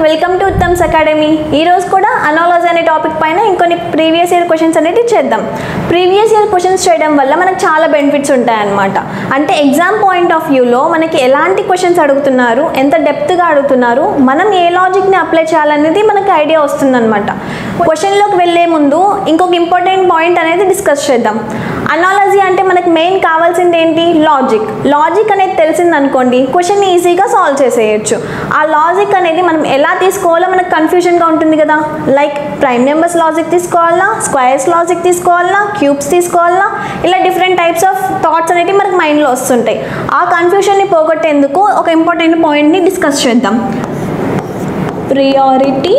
Welcome to Uttam's academy ఈ రోజు కూడా అనాలజీ అనే టాపిక్ పైన ఇంకొన్ని ప్రీవియస్ ఇయర్ క్వశ్చన్స్ అనేది చేద్దాం ప్రీవియస్ ఇయర్ క్వశ్చన్స్ చేయడం వల్ల మనకు చాలా బెనిఫిట్స్ ఉంటాయన్నమాట అంటే ఎగ్జామ్ పాయింట్ ఆఫ్ వ్యూలో మనకి ఎలాంటి క్వశ్చన్స్ అడుగుతున్నారు ఎంత డెప్త్గా అడుగుతున్నారు మనం ఏ లాజిక్ని అప్లై చేయాలనేది మనకి ఐడియా వస్తుందన్నమాట క్వశ్చన్లోకి వెళ్ళే ముందు ఇంకొక ఇంపార్టెంట్ పాయింట్ అనేది డిస్కస్ చేద్దాం అనాలజీ అంటే మనకి మెయిన్ కావాల్సింది ఏంటి లాజిక్ లాజిక్ అనేది తెలిసిందనుకోండి క్వశ్చన్ ఈజీగా సాల్వ్ చేసేయచ్చు ఆ లాజిక్ అనేది మనం ఎలా తీసుకోవాలో మనకు కన్ఫ్యూజన్గా ఉంటుంది కదా లైక్ ప్రైమ్ నెంబర్స్ లాజిక్ తీసుకోవాలా స్క్వైర్స్ లాజిక్ తీసుకోవాలా క్యూబ్స్ తీసుకోవాలా ఇలా డిఫరెంట్ టైప్స్ ఆఫ్ థాట్స్ అనేవి మనకి మైండ్లో వస్తుంటాయి ఆ కన్ఫ్యూజన్ని పోగొట్టేందుకు ఒక ఇంపార్టెంట్ పాయింట్ని డిస్కస్ చేద్దాం ప్రియారిటీ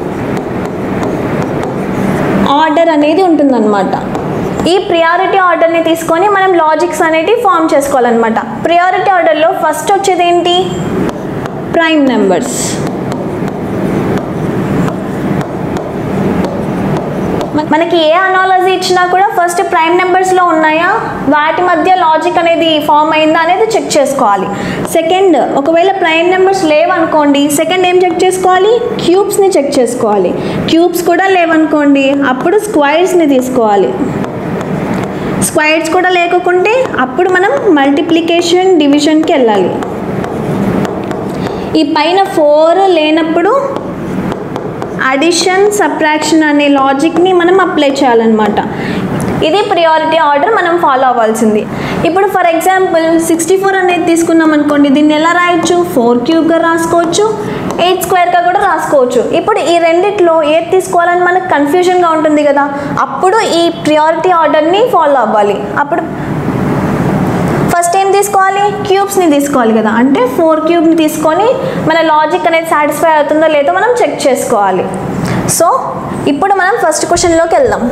ఆర్డర్ అనేది ఉంటుందన్నమాట ఈ ప్రియారిటీ ఆర్డర్ని తీసుకొని మనం లాజిక్స్ అనేటివి ఫామ్ చేసుకోవాలన్నమాట ప్రియారిటీ ఆర్డర్లో ఫస్ట్ వచ్చేది ఏంటి ప్రైమ్ నెంబర్స్ మనకి ఏ అనాలజీ ఇచ్చినా కూడా ఫస్ట్ ప్రైమ్ నెంబర్స్లో ఉన్నాయా వాటి మధ్య లాజిక్ అనేది ఫామ్ అయిందా అనేది చెక్ చేసుకోవాలి సెకండ్ ఒకవేళ ప్రైమ్ నెంబర్స్ లేవనుకోండి సెకండ్ ఏం చెక్ చేసుకోవాలి క్యూబ్స్ని చెక్ చేసుకోవాలి క్యూబ్స్ కూడా లేవనుకోండి అప్పుడు స్క్వైర్స్ని తీసుకోవాలి స్క్వైర్స్ కూడా లేకుంటే అప్పుడు మనం మల్టిప్లికేషన్ డివిజన్కి వెళ్ళాలి ఈ పైన ఫోర్ లేనప్పుడు అడిషన్ సబ్ట్రాక్షన్ అనే లాజిక్ని మనం అప్లై చేయాలన్నమాట ఇది ప్రియారిటీ ఆర్డర్ మనం ఫాలో అవ్వాల్సింది ఇప్పుడు ఫర్ ఎగ్జాంపుల్ సిక్స్టీ ఫోర్ అనేది తీసుకున్నాం అనుకోండి దీన్ని ఎలా రాయొచ్చు ఫోర్ క్యూబ్గా రాసుకోవచ్చు ఎయిట్ స్క్వేర్గా కూడా రాసుకోవచ్చు ఇప్పుడు ఈ రెండిట్లో ఏది తీసుకోవాలని మనకు కన్ఫ్యూజన్గా ఉంటుంది కదా అప్పుడు ఈ ప్రియారిటీ ఆర్డర్ని ఫాలో అవ్వాలి అప్పుడు ఫస్ట్ ఏం తీసుకోవాలి క్యూబ్స్ని తీసుకోవాలి కదా అంటే ఫోర్ క్యూబ్ని తీసుకొని మన లాజిక్ అనేది సాటిస్ఫై అవుతుందో లేదో మనం చెక్ చేసుకోవాలి సో ఇప్పుడు మనం ఫస్ట్ క్వశ్చన్లోకి వెళ్దాం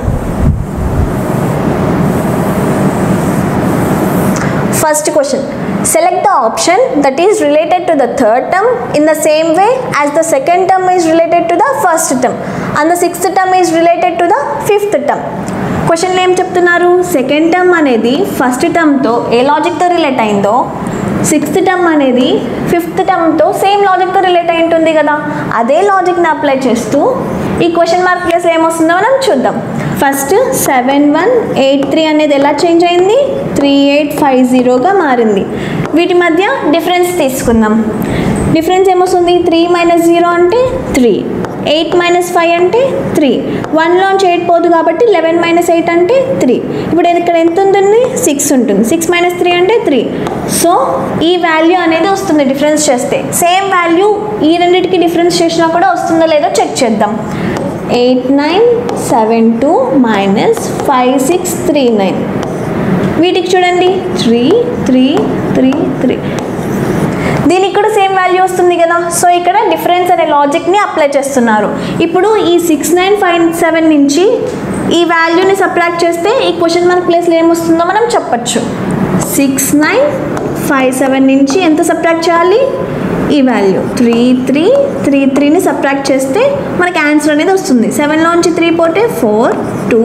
first question select the option that is related to the third term in the same way as the second term is related to the first term and the sixth term is related to the fifth term క్వశ్చన్లో ఏం చెప్తున్నారు second term అనేది first టర్మ్తో ఏ లాజిక్తో relate అయిందో sixth term అనేది fifth టర్మ్తో సేమ్ లాజిక్తో రిలేట్ అయి ఉంటుంది కదా అదే లాజిక్ని అప్లై చేస్తూ ఈ క్వశ్చన్ మార్క్ ప్లేస్ ఏమొస్తుందో మనం చూద్దాం first seven one eight three అనేది ఎలా చేంజ్ అయింది త్రీ ఎయిట్ ఫైవ్ జీరోగా మారింది వీటి మధ్య డిఫరెన్స్ తీసుకుందాం డిఫరెన్స్ ఏమొస్తుంది త్రీ మైనస్ జీరో అంటే త్రీ ఎయిట్ మైనస్ ఫైవ్ అంటే త్రీ వన్లోంచి ఎయిట్ పోదు కాబట్టి లెవెన్ మైనస్ ఎయిట్ అంటే త్రీ ఇప్పుడు ఇక్కడ ఎంత ఉంటుంది సిక్స్ ఉంటుంది సిక్స్ మైనస్ త్రీ అంటే త్రీ సో ఈ వాల్యూ అనేది వస్తుంది డిఫరెన్స్ చేస్తే సేమ్ వాల్యూ ఈ రెండింటికి డిఫరెన్స్ చేసినా కూడా వస్తుందో లేదో చెక్ చేద్దాం eight nine seven two minus five six three nine వీటికి చూడండి త్రీ త్రీ త్రీ త్రీ దీనికి కూడా సేమ్ వాల్యూ వస్తుంది కదా సో ఇక్కడ డిఫరెన్స్ అనే లాజిక్ని అప్లై చేస్తున్నారు ఇప్పుడు ఈ సిక్స్ నైన్ ఫైవ్ సెవెన్ నుంచి ఈ వాల్యూని సబ్ట్రాక్ట్ చేస్తే ఈ క్వశ్చన్ మార్క్ ప్లేస్లో ఏమొస్తుందో మనం చెప్పచ్చు సిక్స్ నైన్ ఫైవ్ సెవెన్ నుంచి ఎంత సబ్ట్రాక్ట్ చేయాలి ఈ వాల్యూ త్రీ త్రీ త్రీ త్రీని సబ్ట్రాక్ట్ చేస్తే మనకి ఆన్సర్ అనేది వస్తుంది సెవెన్లోంచి త్రీ పోతే four two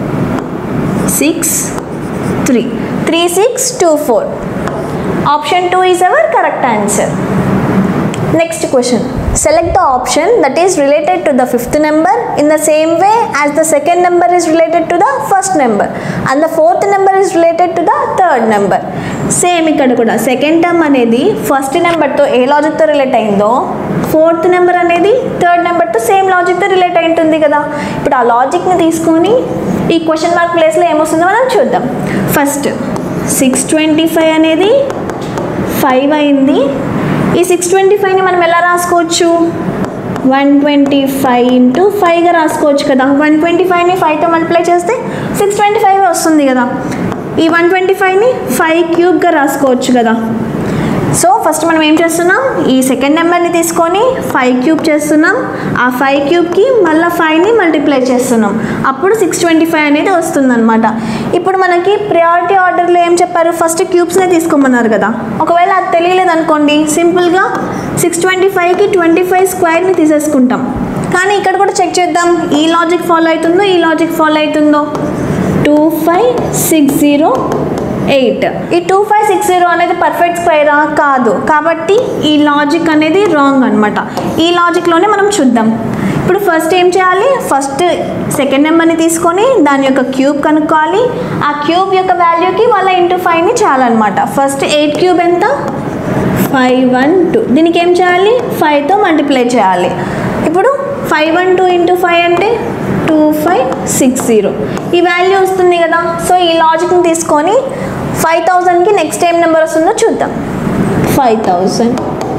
six three three six two four option two is our correct answer next question select the option that is related to the fifth number in the same way as the second number is related to the first number and the fourth number is related to the third number same ఇక్కడ కూడా second term అనేది first నెంబర్తో ఏ లాజిక్తో relate అయిందో fourth number అనేది third నెంబర్తో same లాజిక్తో రిలేట్ అయి ఉంటుంది కదా ఇప్పుడు ఆ లాజిక్ని తీసుకొని ఈ క్వశ్చన్ మార్క్ ప్లేస్లో ఏమొస్తుందో మనం చూద్దాం ఫస్ట్ సిక్స్ ట్వంటీ ఫైవ్ అనేది ఫైవ్ అయింది ఈ సిక్స్ ట్వంటీ ఫైవ్ని మనం ఎలా రాసుకోవచ్చు వన్ ట్వంటీ ఫైవ్ ఇంటూ ఫైవ్గా రాసుకోవచ్చు కదా వన్ ట్వంటీ ఫైవ్ని ఫైవ్తో మల్టిప్లై చేస్తే సిక్స్ ట్వంటీ ఫైవ్ వస్తుంది కదా ఈ వన్ ట్వంటీ ఫైవ్ని ఫైవ్ క్యూబ్గా రాసుకోవచ్చు కదా సో ఫస్ట్ మనం ఏం చేస్తున్నాం ఈ సెకండ్ నెంబర్ని తీసుకొని ఫైవ్ క్యూబ్ చేస్తున్నాం ఆ ఫైవ్ క్యూబ్కి మళ్ళీ ఫైవ్ని మల్టిప్లై చేస్తున్నాం అప్పుడు సిక్స్ ట్వంటీ ఫైవ్ అనేది వస్తుందన్నమాట ఇప్పుడు మనకి ప్రియారిటీ ఆర్డర్లో ఏం చెప్పారు ఫస్ట్ క్యూబ్స్నే తీసుకోమన్నారు కదా ఒకవేళ అది తెలియలేదు అనుకోండి సింపుల్గా సిక్స్ ట్వంటీ ఫైవ్కి ట్వంటీ ఫైవ్ స్క్వేర్ని తీసేసుకుంటాం కానీ ఇక్కడ కూడా చెక్ చేద్దాం ఈ లాజిక్ ఫాలో అవుతుందో ఈ లాజిక్ ఫాలో అవుతుందో two five six zero eight ఈ టూ ఫైవ్ సిక్స్ జీరో అనేది పర్ఫెక్ట్ స్క్వేరా కాదు కాబట్టి ఈ లాజిక్ అనేది రాంగ్ అనమాట ఈ లాజిక్లోనే మనం చూద్దాం ఇప్పుడు ఫస్ట్ ఏం చేయాలి ఫస్ట్ సెకండ్ నెంబర్ని తీసుకొని దాని యొక్క క్యూబ్ కనుక్కోవాలి ఆ క్యూబ్ యొక్క వాల్యూకి వాళ్ళ ఇంటూ ఫైవ్ని చేయాలన్నమాట ఫస్ట్ ఎయిట్ క్యూబ్ ఎంత ఫైవ్ వన్ టూ దీనికి ఏం చేయాలి ఫైవ్తో మల్టిప్లై చేయాలి ఇప్పుడు five one two into five అంటే టూ ఫైవ్ సిక్స్ జీరో ఈ వాల్యూ వస్తుంది కదా సో ఈ లాజిక్ని తీసుకొని ఫైవ్ థౌజండ్కి నెక్స్ట్ ఏం నెంబర్ వస్తుందో చూద్దాం ఫైవ్ థౌజండ్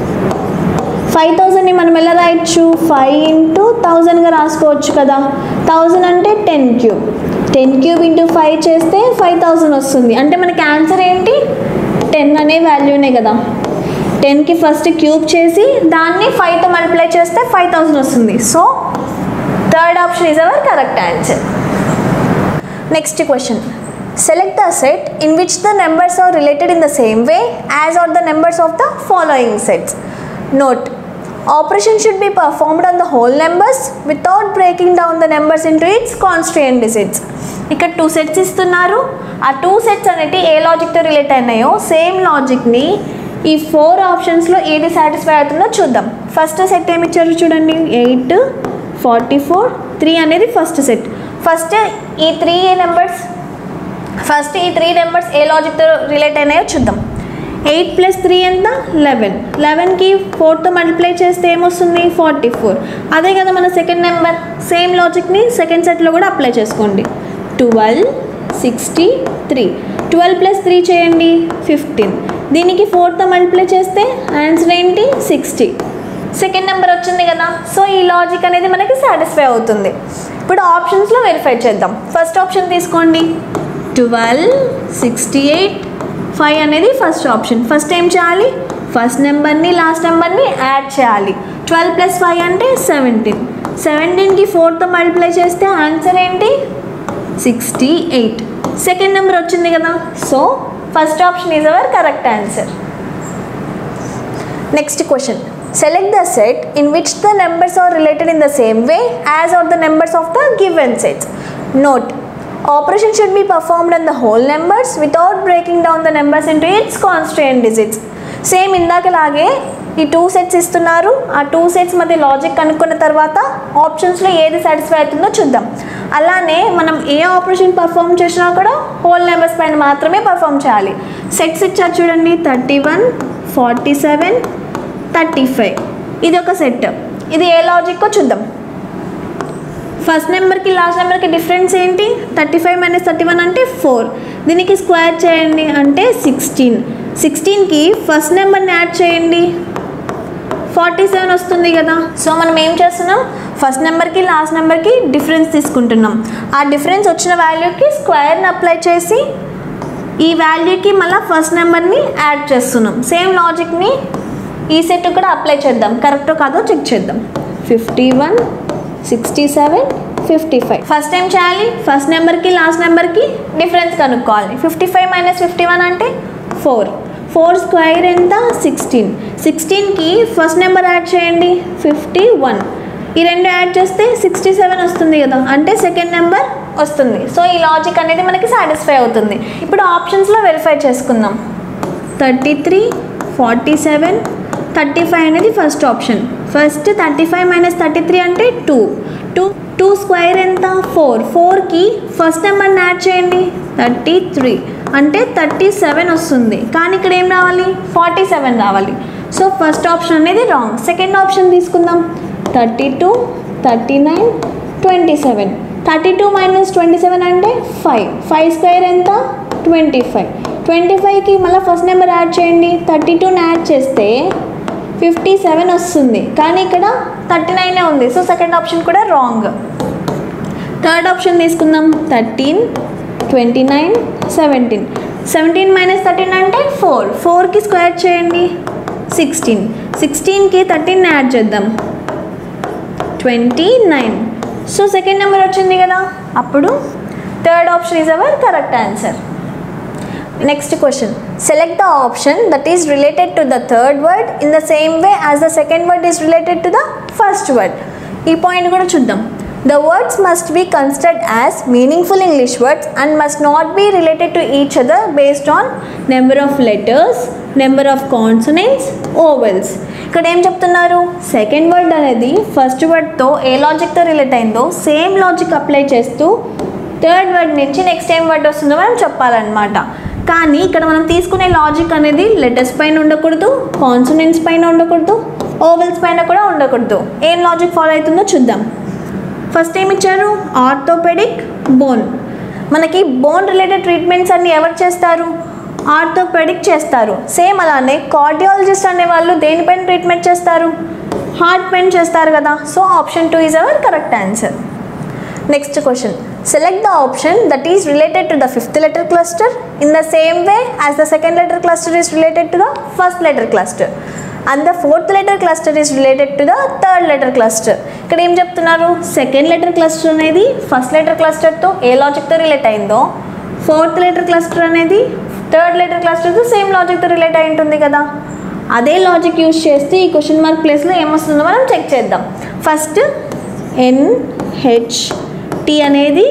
ఫైవ్ థౌజండ్ని మనం ఎలా రాయొచ్చు ఫైవ్ ఇంటూ థౌజండ్గా రాసుకోవచ్చు కదా థౌజండ్ అంటే ten cube ten cube into five చేస్తే ఫైవ్ థౌజండ్ వస్తుంది అంటే మనకి ఆన్సర్ ఏంటి టెన్ అనే వాల్యూనే కదా టెన్కి ఫస్ట్ క్యూబ్ చేసి దాన్ని ఫైవ్తో మల్టిప్లై చేస్తే ఫైవ్ థౌజండ్ వస్తుంది so third option is our correct answer next question select the set in which the numbers are related in the same way as are the numbers of the following sets note operation should be performed on the whole numbers without breaking down the numbers into its constituent digits ఇక్కడ two sets ఇస్తున్నారు ఆ two sets అనేటి ఏ లాజిక్తో relate అయినాయో same లాజిక్ని ఈ four ఆప్షన్స్లో ఏది సాటిస్ఫై అవుతుందో చూద్దాం ఫస్ట్ సెట్ ఏమి ఇచ్చారు చూడండి ఎయిట్ ఫార్టీ ఫోర్ త్రీ అనేది ఫస్ట్ సెట్ ఫస్ట్ ఈ త్రీ నెంబర్స్ ఫస్ట్ ఈ త్రీ నెంబర్స్ ఏ లాజిక్తో రిలేట్ అయినాయో చూద్దాం ఎయిట్ ప్లస్ త్రీ ఎంత లెవెన్ లెవెన్కి ఫోర్తో మల్టిప్లై చేస్తే ఏమొస్తుంది ఫార్టీ ఫోర్ అదే కదా మన సెకండ్ నెంబర్ సేమ్ లాజిక్ని సెకండ్ సెట్లో కూడా అప్లై చేసుకోండి twelve sixty three twelve plus three చేయండి ఫిఫ్టీన్ దీనికి ఫోర్తో మల్టిప్లై చేస్తే ఆన్సర్ ఏంటి సిక్స్టీ సెకండ్ నెంబర్ వచ్చింది కదా సో ఈ లాజిక్ అనేది మనకి సాటిస్ఫై అవుతుంది ఇప్పుడు ఆప్షన్స్లో వెరిఫై చేద్దాం ఫస్ట్ ఆప్షన్ తీసుకోండి ట్వెల్వ్ సిక్స్టీ ఎయిట్ ఫైవ్ అనేది ఫస్ట్ ఆప్షన్ ఫస్ట్ ఏం చేయాలి ఫస్ట్ నెంబర్ని లాస్ట్ నెంబర్ని యాడ్ చేయాలి ట్వెల్వ్ ప్లస్ ఫైవ్ అంటే సెవెంటీన్ సెవెంటీన్కి ఫోర్తో మల్టిప్లై చేస్తే ఆన్సర్ ఏంటి సిక్స్టీ ఎయిట్ సెకండ్ నెంబర్ వచ్చింది కదా so first option is our correct answer next question select the set in which the numbers are related in the same way as are the numbers of the given sets note operation should be performed on the whole numbers without breaking down the numbers into its constituent digits same ఇందాకలాగే ఈ two sets ఇస్తున్నారు ఆ two sets మధ్య logic కనుక్కున్న తర్వాత ఆప్షన్స్లో ఏది satisfy అవుతుందో చూద్దాం అలానే మనం ఏ ఆపరేషన్ పర్ఫామ్ చేసినా కూడా హోల్ నెంబర్స్ పైన మాత్రమే పర్ఫామ్ చేయాలి సెట్స్ ఇచ్చారు చూడండి thirty one forty seven thirty five ఇది ఒక సెట్ ఇది ఏ లాజిక్కో చూద్దాం ఫస్ట్ నెంబర్కి లాస్ట్ నెంబర్కి డిఫరెన్స్ ఏంటి thirty five minus thirty one అంటే ఫోర్ దీనికి స్క్వేర్ చేయండి అంటే సిక్స్టీన్ సిక్స్టీన్కి ఫస్ట్ నెంబర్ని యాడ్ చేయండి ఫార్టీ సెవెన్ వస్తుంది కదా సో మనం ఏం చేస్తున్నాం ఫస్ట్ నెంబర్కి లాస్ట్ నెంబర్కి డిఫరెన్స్ తీసుకుంటున్నాం ఆ డిఫరెన్స్ వచ్చిన వాల్యూకి స్క్వేర్ని అప్లై చేసి ఈ వాల్యూకి మళ్ళీ ఫస్ట్ నెంబర్ని యాడ్ చేస్తున్నాం సేమ్ లాజిక్ని ఈ సెట్ కూడా అప్లై చేద్దాం కరెక్టో కాదో చెక్ చేద్దాం fifty one sixty seven fifty five first ఏం చేయాలి ఫస్ట్ నెంబర్కి లాస్ట్ నెంబర్కి డిఫరెన్స్ కనుక్కోవాలి fifty five minus fifty one అంటే ఫోర్ ఫోర్ స్క్వేర్ ఎంత సిక్స్టీన్ సిక్స్టీన్కి ఫస్ట్ నెంబర్ యాడ్ చేయండి ఫిఫ్టీ వన్ ఈ రెండు యాడ్ చేస్తే సిక్స్టీ సెవెన్ వస్తుంది కదా అంటే సెకండ్ నెంబర్ వస్తుంది సో ఈ లాజిక్ అనేది మనకి సాటిస్ఫై అవుతుంది ఇప్పుడు ఆప్షన్స్లో వెరిఫై చేసుకుందాం thirty three forty seven thirty five అనేది first option first thirty five minus thirty three అంటే టూ టూ టూ స్క్వేర్ ఎంత ఫోర్ ఫోర్కి ఫస్ట్ నెంబర్ని యాడ్ చేయండి థర్టీ త్రీ అంటే థర్టీ సెవెన్ వస్తుంది కానీ ఇక్కడ ఏం రావాలి ఫార్టీ సెవెన్ రావాలి సో ఫస్ట్ ఆప్షన్ అనేది రాంగ్ సెకండ్ ఆప్షన్ తీసుకుందాం thirty two thirty nine twenty seven thirty two minus twenty seven అంటే ఫైవ్ ఫైవ్ స్క్వేర్ ఎంత ట్వంటీ ఫైవ్ ట్వంటీ ఫైవ్కి మళ్ళీ ఫస్ట్ నెంబర్ యాడ్ చేయండి థర్టీ టూని యాడ్ చేస్తే ఫిఫ్టీ సెవెన్ వస్తుంది కానీ ఇక్కడ థర్టీ నైనే ఉంది సో సెకండ్ ఆప్షన్ కూడా రాంగ్ థర్డ్ ఆప్షన్ తీసుకుందాం thirteen twenty nine seventeen seventeen minus thirteen అంటే ఫోర్ ఫోర్కి స్క్వేర్ చేయండి సిక్స్టీన్ సిక్స్టీన్కి థర్టీన్ యాడ్ చేద్దాం twenty nine so second number వచ్చింది కదా అప్పుడు third option is our correct answer next question select the option that is related to the third word in the same way as the second word is related to the first word ఈ point కూడా చూద్దాం The words must be considered as meaningful English words and must not be related to each other based on number of letters, number of consonants, vowels. ఇక్కడ ఏం చెప్తున్నారు second word అనేది first వర్డ్తో ఏ లాజిక్తో రిలేట్ అయిందో సేమ్ లాజిక్ అప్లై చేస్తూ third word నుంచి నెక్స్ట్ ఏం వర్డ్ వస్తుందో మనం చెప్పాలన్నమాట కానీ ఇక్కడ మనం తీసుకునే లాజిక్ అనేది లెటర్స్ పైన ఉండకూడదు కాన్సనెంట్స్ పైన ఉండకూడదు ఓవెల్స్ పైన కూడా ఉండకూడదు ఏం లాజిక్ ఫాలో అవుతుందో చూద్దాం ఫస్ట్ ఏమి ఇచ్చారు ఆర్థోపెడిక్ బోన్ మనకి బోన్ రిలేటెడ్ ట్రీట్మెంట్స్ అన్ని ఎవరు చేస్తారు ఆర్థోపెడిక్ చేస్తారు సేమ్ అలానే కార్డియాలజిస్ట్ అనే వాళ్ళు దేనిపైన ట్రీట్మెంట్ చేస్తారు హార్ట్ పైన చేస్తారు కదా so option two is our correct answer next question select the option that is related to the fifth letter cluster in the same way as the second letter cluster is related to the first letter cluster and the fourth letter cluster is related to the third letter cluster ఇక్కడ ఏం చెప్తున్నారు second letter cluster అనేది first letter క్లస్టర్తో ఏ లాజిక్తో relate అయిందో fourth letter cluster అనేది third letter క్లస్టర్తో సేమ్ లాజిక్తో రిలేట్ అయి ఉంటుంది కదా అదే లాజిక్ యూజ్ చేస్తే ఈ క్వశ్చన్ మార్క్ ప్లేస్లో ఏమొస్తుందో మనం చెక్ చేద్దాం ఫస్ట్ ఎన్ హెచ్ టి అనేది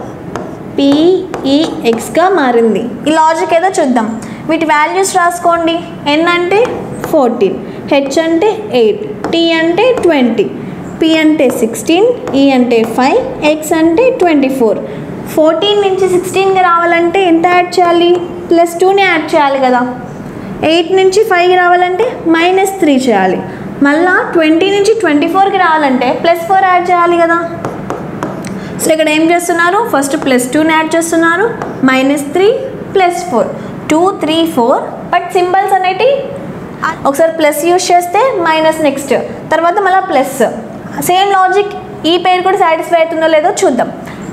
పిఈఎక్స్గా మారింది ఈ లాజిక్ ఏదో చూద్దాం వీటి వాల్యూస్ రాసుకోండి ఎన్ అంటే ఫోర్టీన్ హెచ్ అంటే ఎయిట్ టీ అంటే ట్వంటీ పి అంటే సిక్స్టీన్ ఈ అంటే ఫైవ్ ఎక్స్ అంటే ట్వంటీ ఫోర్ ఫోర్టీన్ నుంచి సిక్స్టీన్కి రావాలంటే ఎంత యాడ్ చేయాలి ప్లస్ టూని యాడ్ చేయాలి కదా ఎయిట్ నుంచి ఫైవ్కి రావాలంటే మైనస్ త్రీ చేయాలి మళ్ళా ట్వంటీ నుంచి ట్వంటీ ఫోర్కి రావాలంటే ప్లస్ ఫోర్ యాడ్ చేయాలి కదా సో ఇక్కడ ఏం చేస్తున్నారు ఫస్ట్ ప్లస్ టూని యాడ్ చేస్తున్నారు minus three plus four two three four but symbols అనేటి ఒకసారి ప్లస్ యూజ్ చేస్తే మైనస్ నెక్స్ట్ తర్వాత మళ్ళీ ప్లస్ సేమ్ లాజిక్ ఈ పేరు కూడా సాటిస్ఫై అవుతుందో లేదో చూద్దాం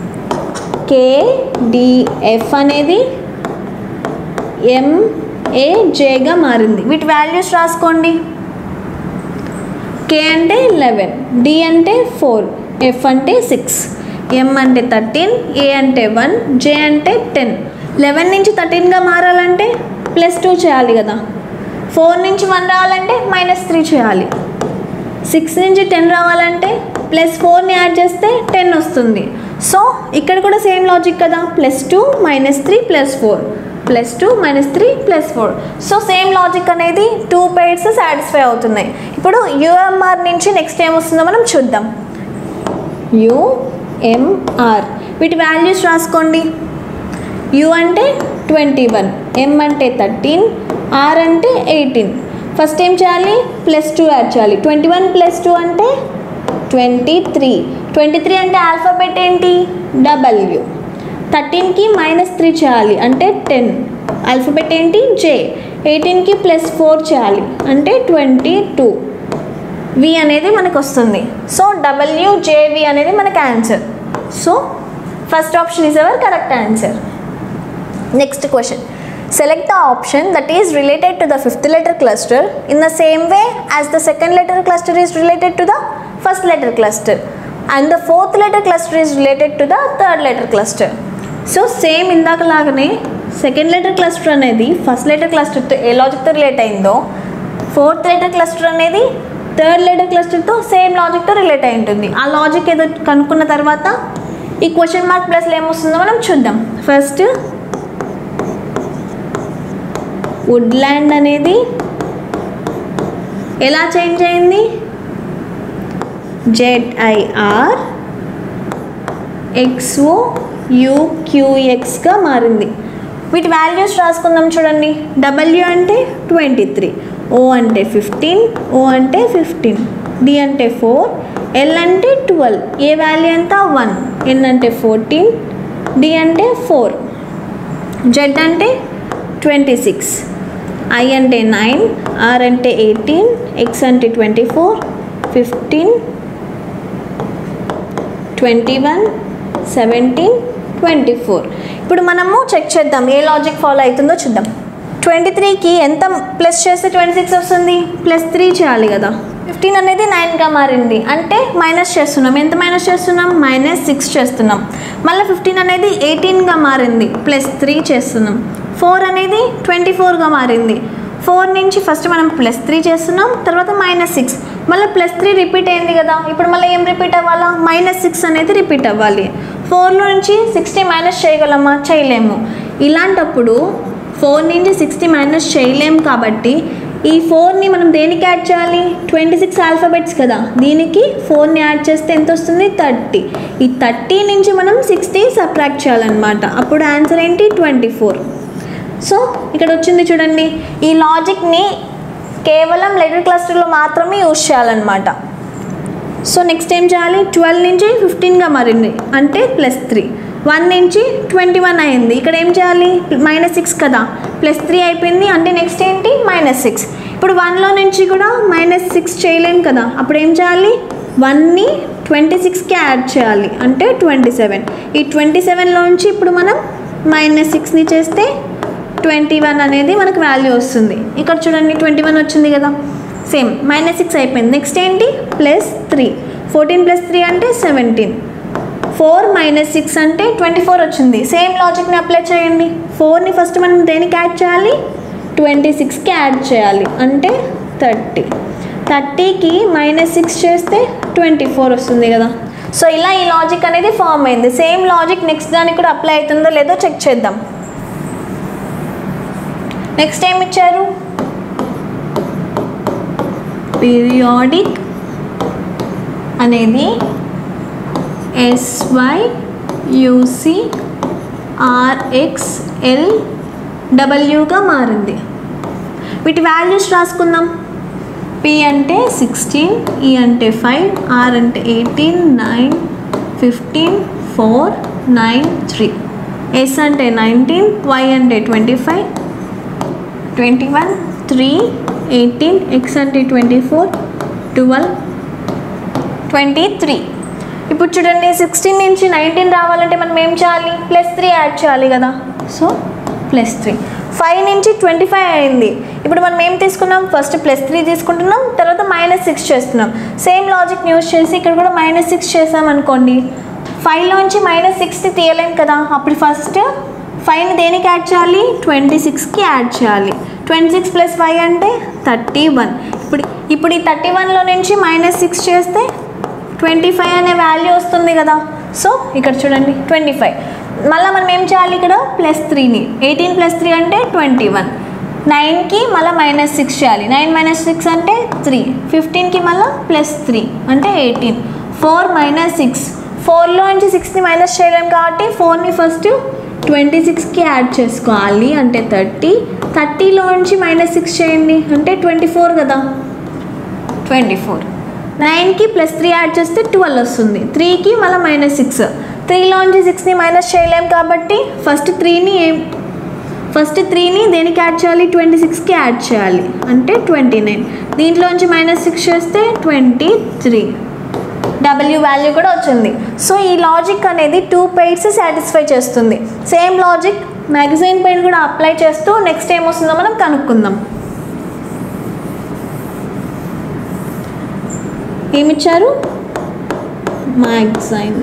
కేడిఎఫ్ అనేది ఎంఏజేగా మారింది వీటి వాల్యూస్ రాసుకోండి కే అంటే లెవెన్ డి అంటే ఫోర్ ఎఫ్ అంటే సిక్స్ ఎం అంటే థర్టీన్ ఏ అంటే వన్ జే అంటే టెన్ లెవెన్ నుంచి థర్టీన్గా మారాలంటే ప్లస్ టూ చేయాలి కదా ఫోర్ నుంచి వన్ రావాలంటే మైనస్ త్రీ చేయాలి సిక్స్ నుంచి టెన్ రావాలంటే ప్లస్ ఫోర్ని యాడ్ చేస్తే టెన్ వస్తుంది సో ఇక్కడ కూడా సేమ్ లాజిక్ కదా plus two minus three plus four plus two minus three plus four so same logic అనేది టూ పేర్స్ సాటిస్ఫై అవుతున్నాయి ఇప్పుడు యుఎంఆర్ నుంచి నెక్స్ట్ ఏం వస్తుందో మనం చూద్దాం యుఎంఆర్ వీటి వాల్యూస్ రాసుకోండి యు అంటే ట్వంటీ వన్ ఎం అంటే థర్టీన్ ఆర్ అంటే ఎయిటీన్ ఫస్ట్ ఏం చేయాలి ప్లస్ టూ యాడ్ చేయాలి ట్వంటీ వన్ ప్లస్ టూ అంటే ట్వంటీ త్రీ ట్వంటీ త్రీ అంటే ఆల్ఫాబెట్ ఏంటి డబ్ల్యూ థర్టీన్కి మైనస్ త్రీ చేయాలి అంటే టెన్ ఆల్ఫాబెట్ ఏంటి జే ఎయిటీన్కి ప్లస్ ఫోర్ చేయాలి అంటే ట్వంటీ టూ వి అనేది మనకు వస్తుంది సో డబ్ల్యూ జేవి అనేది మనకి answer so first option is our correct answer next question select the option that is related to the fifth letter cluster in the same way as the second letter cluster is related to the first letter cluster and the fourth letter cluster is related to the third letter cluster so same ఇందాక లాగానే second letter cluster అనేది first letter క్లస్టర్తో ఏ లాజిక్తో relate అయిందో fourth letter cluster అనేది third letter క్లస్టర్తో same లాజిక్తో రిలేట్ అయి ఉంటుంది ఆ లాజిక్ ఏదో కనుక్కున్న తర్వాత ఈ క్వశ్చన్ మార్క్ ప్లస్లో ఏమొస్తుందో మనం చూద్దాం ఫస్ట్ వుడ్ల్యాండ్ అనేది ఎలా చేంజ్ అయింది జెడ్ఐఆర్ ఎక్స్ఓ యూక్యూఎక్స్గా మారింది వీటి వాల్యూస్ రాసుకుందాం చూడండి డబ్ల్యూ అంటే ట్వంటీ త్రీ ఓ అంటే ఫిఫ్టీన్ ఓ అంటే ఫిఫ్టీన్ డి అంటే ఫోర్ ఎల్ అంటే ట్వెల్వ్ ఏ వాల్యూ ఎంత వన్ ఎన్ అంటే ఫోర్టీన్ డి అంటే ఫోర్ జెడ్ అంటే ట్వంటీ సిక్స్ ఐ అంటే నైన్ ఆర్ అంటే ఎయిటీన్ ఎక్స్ అంటే twenty four fifteen twenty one seventeen twenty four ఇప్పుడు మనము చెక్ చేద్దాం ఏ లాజిక్ ఫాలో అవుతుందో చూద్దాం ట్వంటీ త్రీకి ఎంత ప్లస్ చేస్తే ట్వంటీ సిక్స్ వస్తుంది ప్లస్ త్రీ చేయాలి కదా ఫిఫ్టీన్ అనేది నైన్గా మారింది అంటే మైనస్ చేస్తున్నాం ఎంత మైనస్ చేస్తున్నాం మైనస్ సిక్స్ చేస్తున్నాం మళ్ళీ ఫిఫ్టీన్ అనేది ఎయిటీన్గా మారింది ప్లస్ త్రీ చేస్తున్నాం ఫోర్ అనేది ట్వంటీ ఫోర్గా మారింది ఫోర్ నుంచి ఫస్ట్ మనం ప్లస్ త్రీ చేస్తున్నాం తర్వాత మైనస్ సిక్స్ మళ్ళీ ప్లస్ త్రీ రిపీట్ అయింది కదా ఇప్పుడు మళ్ళీ ఏం రిపీట్ అవ్వాలా మైనస్ సిక్స్ అనేది రిపీట్ అవ్వాలి ఫోర్లో నుంచి సిక్స్టీ మైనస్ చేయగలమా చేయలేము ఇలాంటప్పుడు ఫోర్ నుంచి సిక్స్టీ మైనస్ చేయలేము కాబట్టి ఈ ఫోర్ని మనం దేనికి యాడ్ చేయాలి ట్వంటీ సిక్స్ ఆల్ఫాబెట్స్ కదా దీనికి ఫోర్ని యాడ్ చేస్తే ఎంత వస్తుంది థర్టీ ఈ థర్టీ నుంచి మనం సిక్స్టీ సబ్ట్రాక్ట్ చేయాలన్నమాట అప్పుడు ఆన్సర్ ఏంటి ట్వంటీ ఫోర్ సో ఇక్కడ వచ్చింది చూడండి ఈ లాజిక్ని కేవలం లెటర్ క్లస్టర్లో మాత్రమే యూజ్ చేయాలన్నమాట సో నెక్స్ట్ ఏం చేయాలి ట్వెల్వ్ నుంచి ఫిఫ్టీన్గా మారింది అంటే ప్లస్ త్రీ వన్ నుంచి ట్వంటీ వన్ అయింది ఇక్కడ ఏం చేయాలి మైనస్ సిక్స్ కదా ప్లస్ త్రీ అయిపోయింది అంటే నెక్స్ట్ ఏంటి మైనస్ సిక్స్ ఇప్పుడు వన్లో నుంచి కూడా మైనస్ సిక్స్ చేయలేం కదా అప్పుడు ఏం చేయాలి వన్ని ట్వంటీ సిక్స్కి యాడ్ చేయాలి అంటే ట్వంటీ సెవెన్ ఈ ట్వంటీ సెవెన్లోంచి ఇప్పుడు మనం మైనస్ సిక్స్ని చేస్తే ట్వంటీ వన్ అనేది మనకు వాల్యూ వస్తుంది ఇక్కడ చూడండి ట్వంటీ వన్ వచ్చింది కదా సేమ్ మైనస్ సిక్స్ అయిపోయింది నెక్స్ట్ ఏంటి plus three fourteen plus three అంటే సెవెంటీన్ ఫోర్ మైనస్ సిక్స్ అంటే ట్వంటీ ఫోర్ వచ్చింది సేమ్ లాజిక్ని అప్లై చేయండి ఫోర్ని ఫస్ట్ మనం దేనికి యాడ్ చేయాలి ట్వంటీ సిక్స్కి యాడ్ చేయాలి అంటే థర్టీ థర్టీకి మైనస్ సిక్స్ చేస్తే ట్వంటీ ఫోర్ వస్తుంది కదా సో ఇలా ఈ లాజిక్ అనేది ఫామ్ అయింది సేమ్ లాజిక్ నెక్స్ట్ దానికి కూడా అప్లై అవుతుందో లేదో చెక్ చేద్దాం నెక్స్ట్ ఏం ఇచ్చారు పీరియాడిక్ అనేది ఎస్వై యూసి ఆర్ఎక్స్ఎల్ డబ్ల్యూగా మారింది వీటి వాల్యూస్ రాసుకుందాం పి అంటే సిక్స్టీన్ ఈ అంటే ఫైవ్ ఆర్ అంటే eighteen nine fifteen four nine three S అంటే నైన్టీన్ వై అంటే twenty five twenty one three eighteen X అంటే twenty four twelve twenty three ఇప్పుడు చూడండి సిక్స్టీన్ నుంచి నైన్టీన్ రావాలంటే మనం ఏం చేయాలి ప్లస్ త్రీ యాడ్ చేయాలి కదా సో ప్లస్ త్రీ ఫైవ్ నుంచి ట్వంటీ ఫైవ్ అయింది ఇప్పుడు మనం ఏం తీసుకున్నాం ఫస్ట్ ప్లస్ త్రీ తీసుకుంటున్నాం తర్వాత మైనస్ సిక్స్ చేస్తున్నాం సేమ్ లాజిక్ యూస్ చేసి ఇక్కడ కూడా మైనస్ సిక్స్ చేసాం అనుకోండి ఫైవ్లోంచి మైనస్ సిక్స్ని తీయలేం కదా అప్పుడు ఫస్ట్ ఫైవ్ని దేనికి యాడ్ చేయాలి ట్వంటీ సిక్స్కి యాడ్ చేయాలి ట్వంటీ సిక్స్ ప్లస్ ఫైవ్ అంటే థర్టీ వన్ ఇప్పుడు ఇప్పుడు ఈ థర్టీ వన్లో నుంచి మైనస్ సిక్స్ చేస్తే ట్వంటీ ఫైవ్ అనే వాల్యూ వస్తుంది కదా సో ఇక్కడ చూడండి ట్వంటీ ఫైవ్ మళ్ళీ మనం ఏం చేయాలి ఇక్కడ ప్లస్ త్రీని ఎయిటీన్ ప్లస్ త్రీ అంటే ట్వంటీ వన్ నైన్కి మళ్ళీ మైనస్ సిక్స్ చేయాలి నైన్ మైనస్ సిక్స్ అంటే త్రీ ఫిఫ్టీన్కి మళ్ళీ ప్లస్ త్రీ అంటే ఎయిటీన్ ఫోర్ మైనస్ సిక్స్ ఫోర్లో నుంచి సిక్స్ని మైనస్ చేయలేం కాబట్టి ఫోర్ని ఫస్ట్ ట్వంటీ సిక్స్కి యాడ్ చేసుకోవాలి అంటే థర్టీ థర్టీలో నుంచి మైనస్ సిక్స్ చేయండి అంటే ట్వంటీ ఫోర్ కదా ట్వంటీ ఫోర్ నైన్కి ప్లస్ త్రీ యాడ్ చేస్తే ట్వెల్వ్ వస్తుంది త్రీకి మళ్ళీ మైనస్ సిక్స్ త్రీలోంచి సిక్స్ని మైనస్ చేయలేం కాబట్టి ఫస్ట్ త్రీని ఏం ఫస్ట్ త్రీని దేనికి యాడ్ చేయాలి ట్వంటీ సిక్స్కి యాడ్ చేయాలి అంటే ట్వంటీ నైన్ దీంట్లోంచి మైనస్ సిక్స్ చేస్తే ట్వంటీ త్రీ డబ్ల్యూ వాల్యూ కూడా వచ్చింది సో ఈ లాజిక్ అనేది టూ పెయిడ్స్ సాటిస్ఫై చేస్తుంది సేమ్ లాజిక్ మ్యాగజైన్ పెయిడ్ కూడా అప్లై చేస్తూ నెక్స్ట్ ఏం వస్తుందో మనం కనుక్కుందాం ఏమిచ్చారు మ్యాగజైన్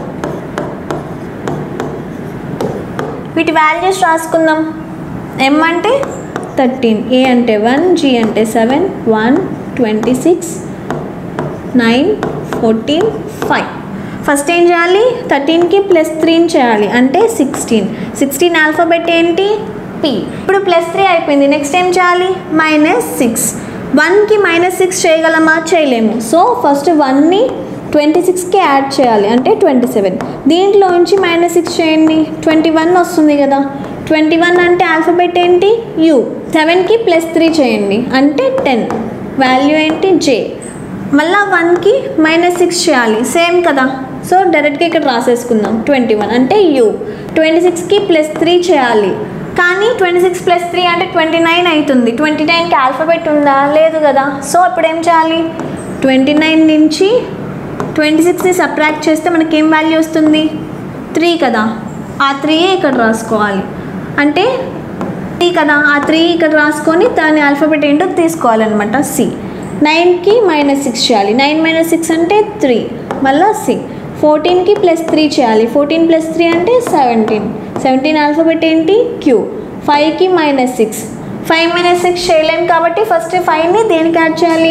వీటి వాల్యూస్ రాసుకుందాం ఎం అంటే థర్టీన్ ఏ అంటే వన్ జీ అంటే seven one twenty six nine fourteen five first ఏం చేయాలి థర్టీన్కి ప్లస్ త్రీని చేయాలి అంటే సిక్స్టీన్ సిక్స్టీన్ ఆల్ఫాబెట్ ఏంటి పి ఇప్పుడు ప్లస్ త్రీ అయిపోయింది నెక్స్ట్ ఏం చేయాలి మైనస్ సిక్స్ వన్కి మైనస్ సిక్స్ చేయగలమా చేయలేము సో ఫస్ట్ వన్ని ట్వంటీ సిక్స్కి యాడ్ చేయాలి అంటే ట్వంటీ సెవెన్ దీంట్లోంచి మైనస్ సిక్స్ చేయండి ట్వంటీ వన్ వస్తుంది కదా ట్వంటీ వన్ అంటే ఆల్ఫాబెట్ ఏంటి యూ సెవెన్కి ప్లస్ త్రీ చేయండి అంటే టెన్ వాల్యూ ఏంటి జే మళ్ళా వన్కి మైనస్ సిక్స్ చేయాలి సేమ్ కదా సో డైరెక్ట్గా ఇక్కడ రాసేసుకుందాం ట్వంటీ వన్ అంటే యూ ట్వంటీ సిక్స్కి ప్లస్ త్రీ చేయాలి కానీ ట్వంటీ సిక్స్ ప్లస్ త్రీ అంటే ట్వంటీ నైన్ అవుతుంది ట్వంటీ నైన్కి ఆల్ఫాబెట్ ఉందా లేదు కదా సో ఇప్పుడు ఏం చేయాలి ట్వంటీ నైన్ నుంచి ట్వంటీ సిక్స్ని సబ్ట్రాక్ట్ చేస్తే మనకి ఏం వాల్యూ వస్తుంది త్రీ కదా ఆ త్రీ ఇక్కడ రాసుకోవాలి అంటే త్రీ కదా ఆ త్రీ ఇక్కడ రాసుకొని దాని ఆల్ఫాబెట్ ఏంటో తీసుకోవాలన్నమాట సి నైన్కి మైనస్ సిక్స్ చేయాలి నైన్ మైనస్ సిక్స్ అంటే త్రీ మళ్ళీ సి ఫోర్టీన్కి ప్లస్ త్రీ చేయాలి ఫోర్టీన్ ప్లస్ త్రీ అంటే సెవెంటీన్ సెవెంటీన్ ఆల్ఫాబెట్ ఏంటి క్యూ ఫైవ్కి minus six five minus six చేయలేం కాబట్టి ఫస్ట్ ఫైవ్ని దేనికి యాడ్ చేయాలి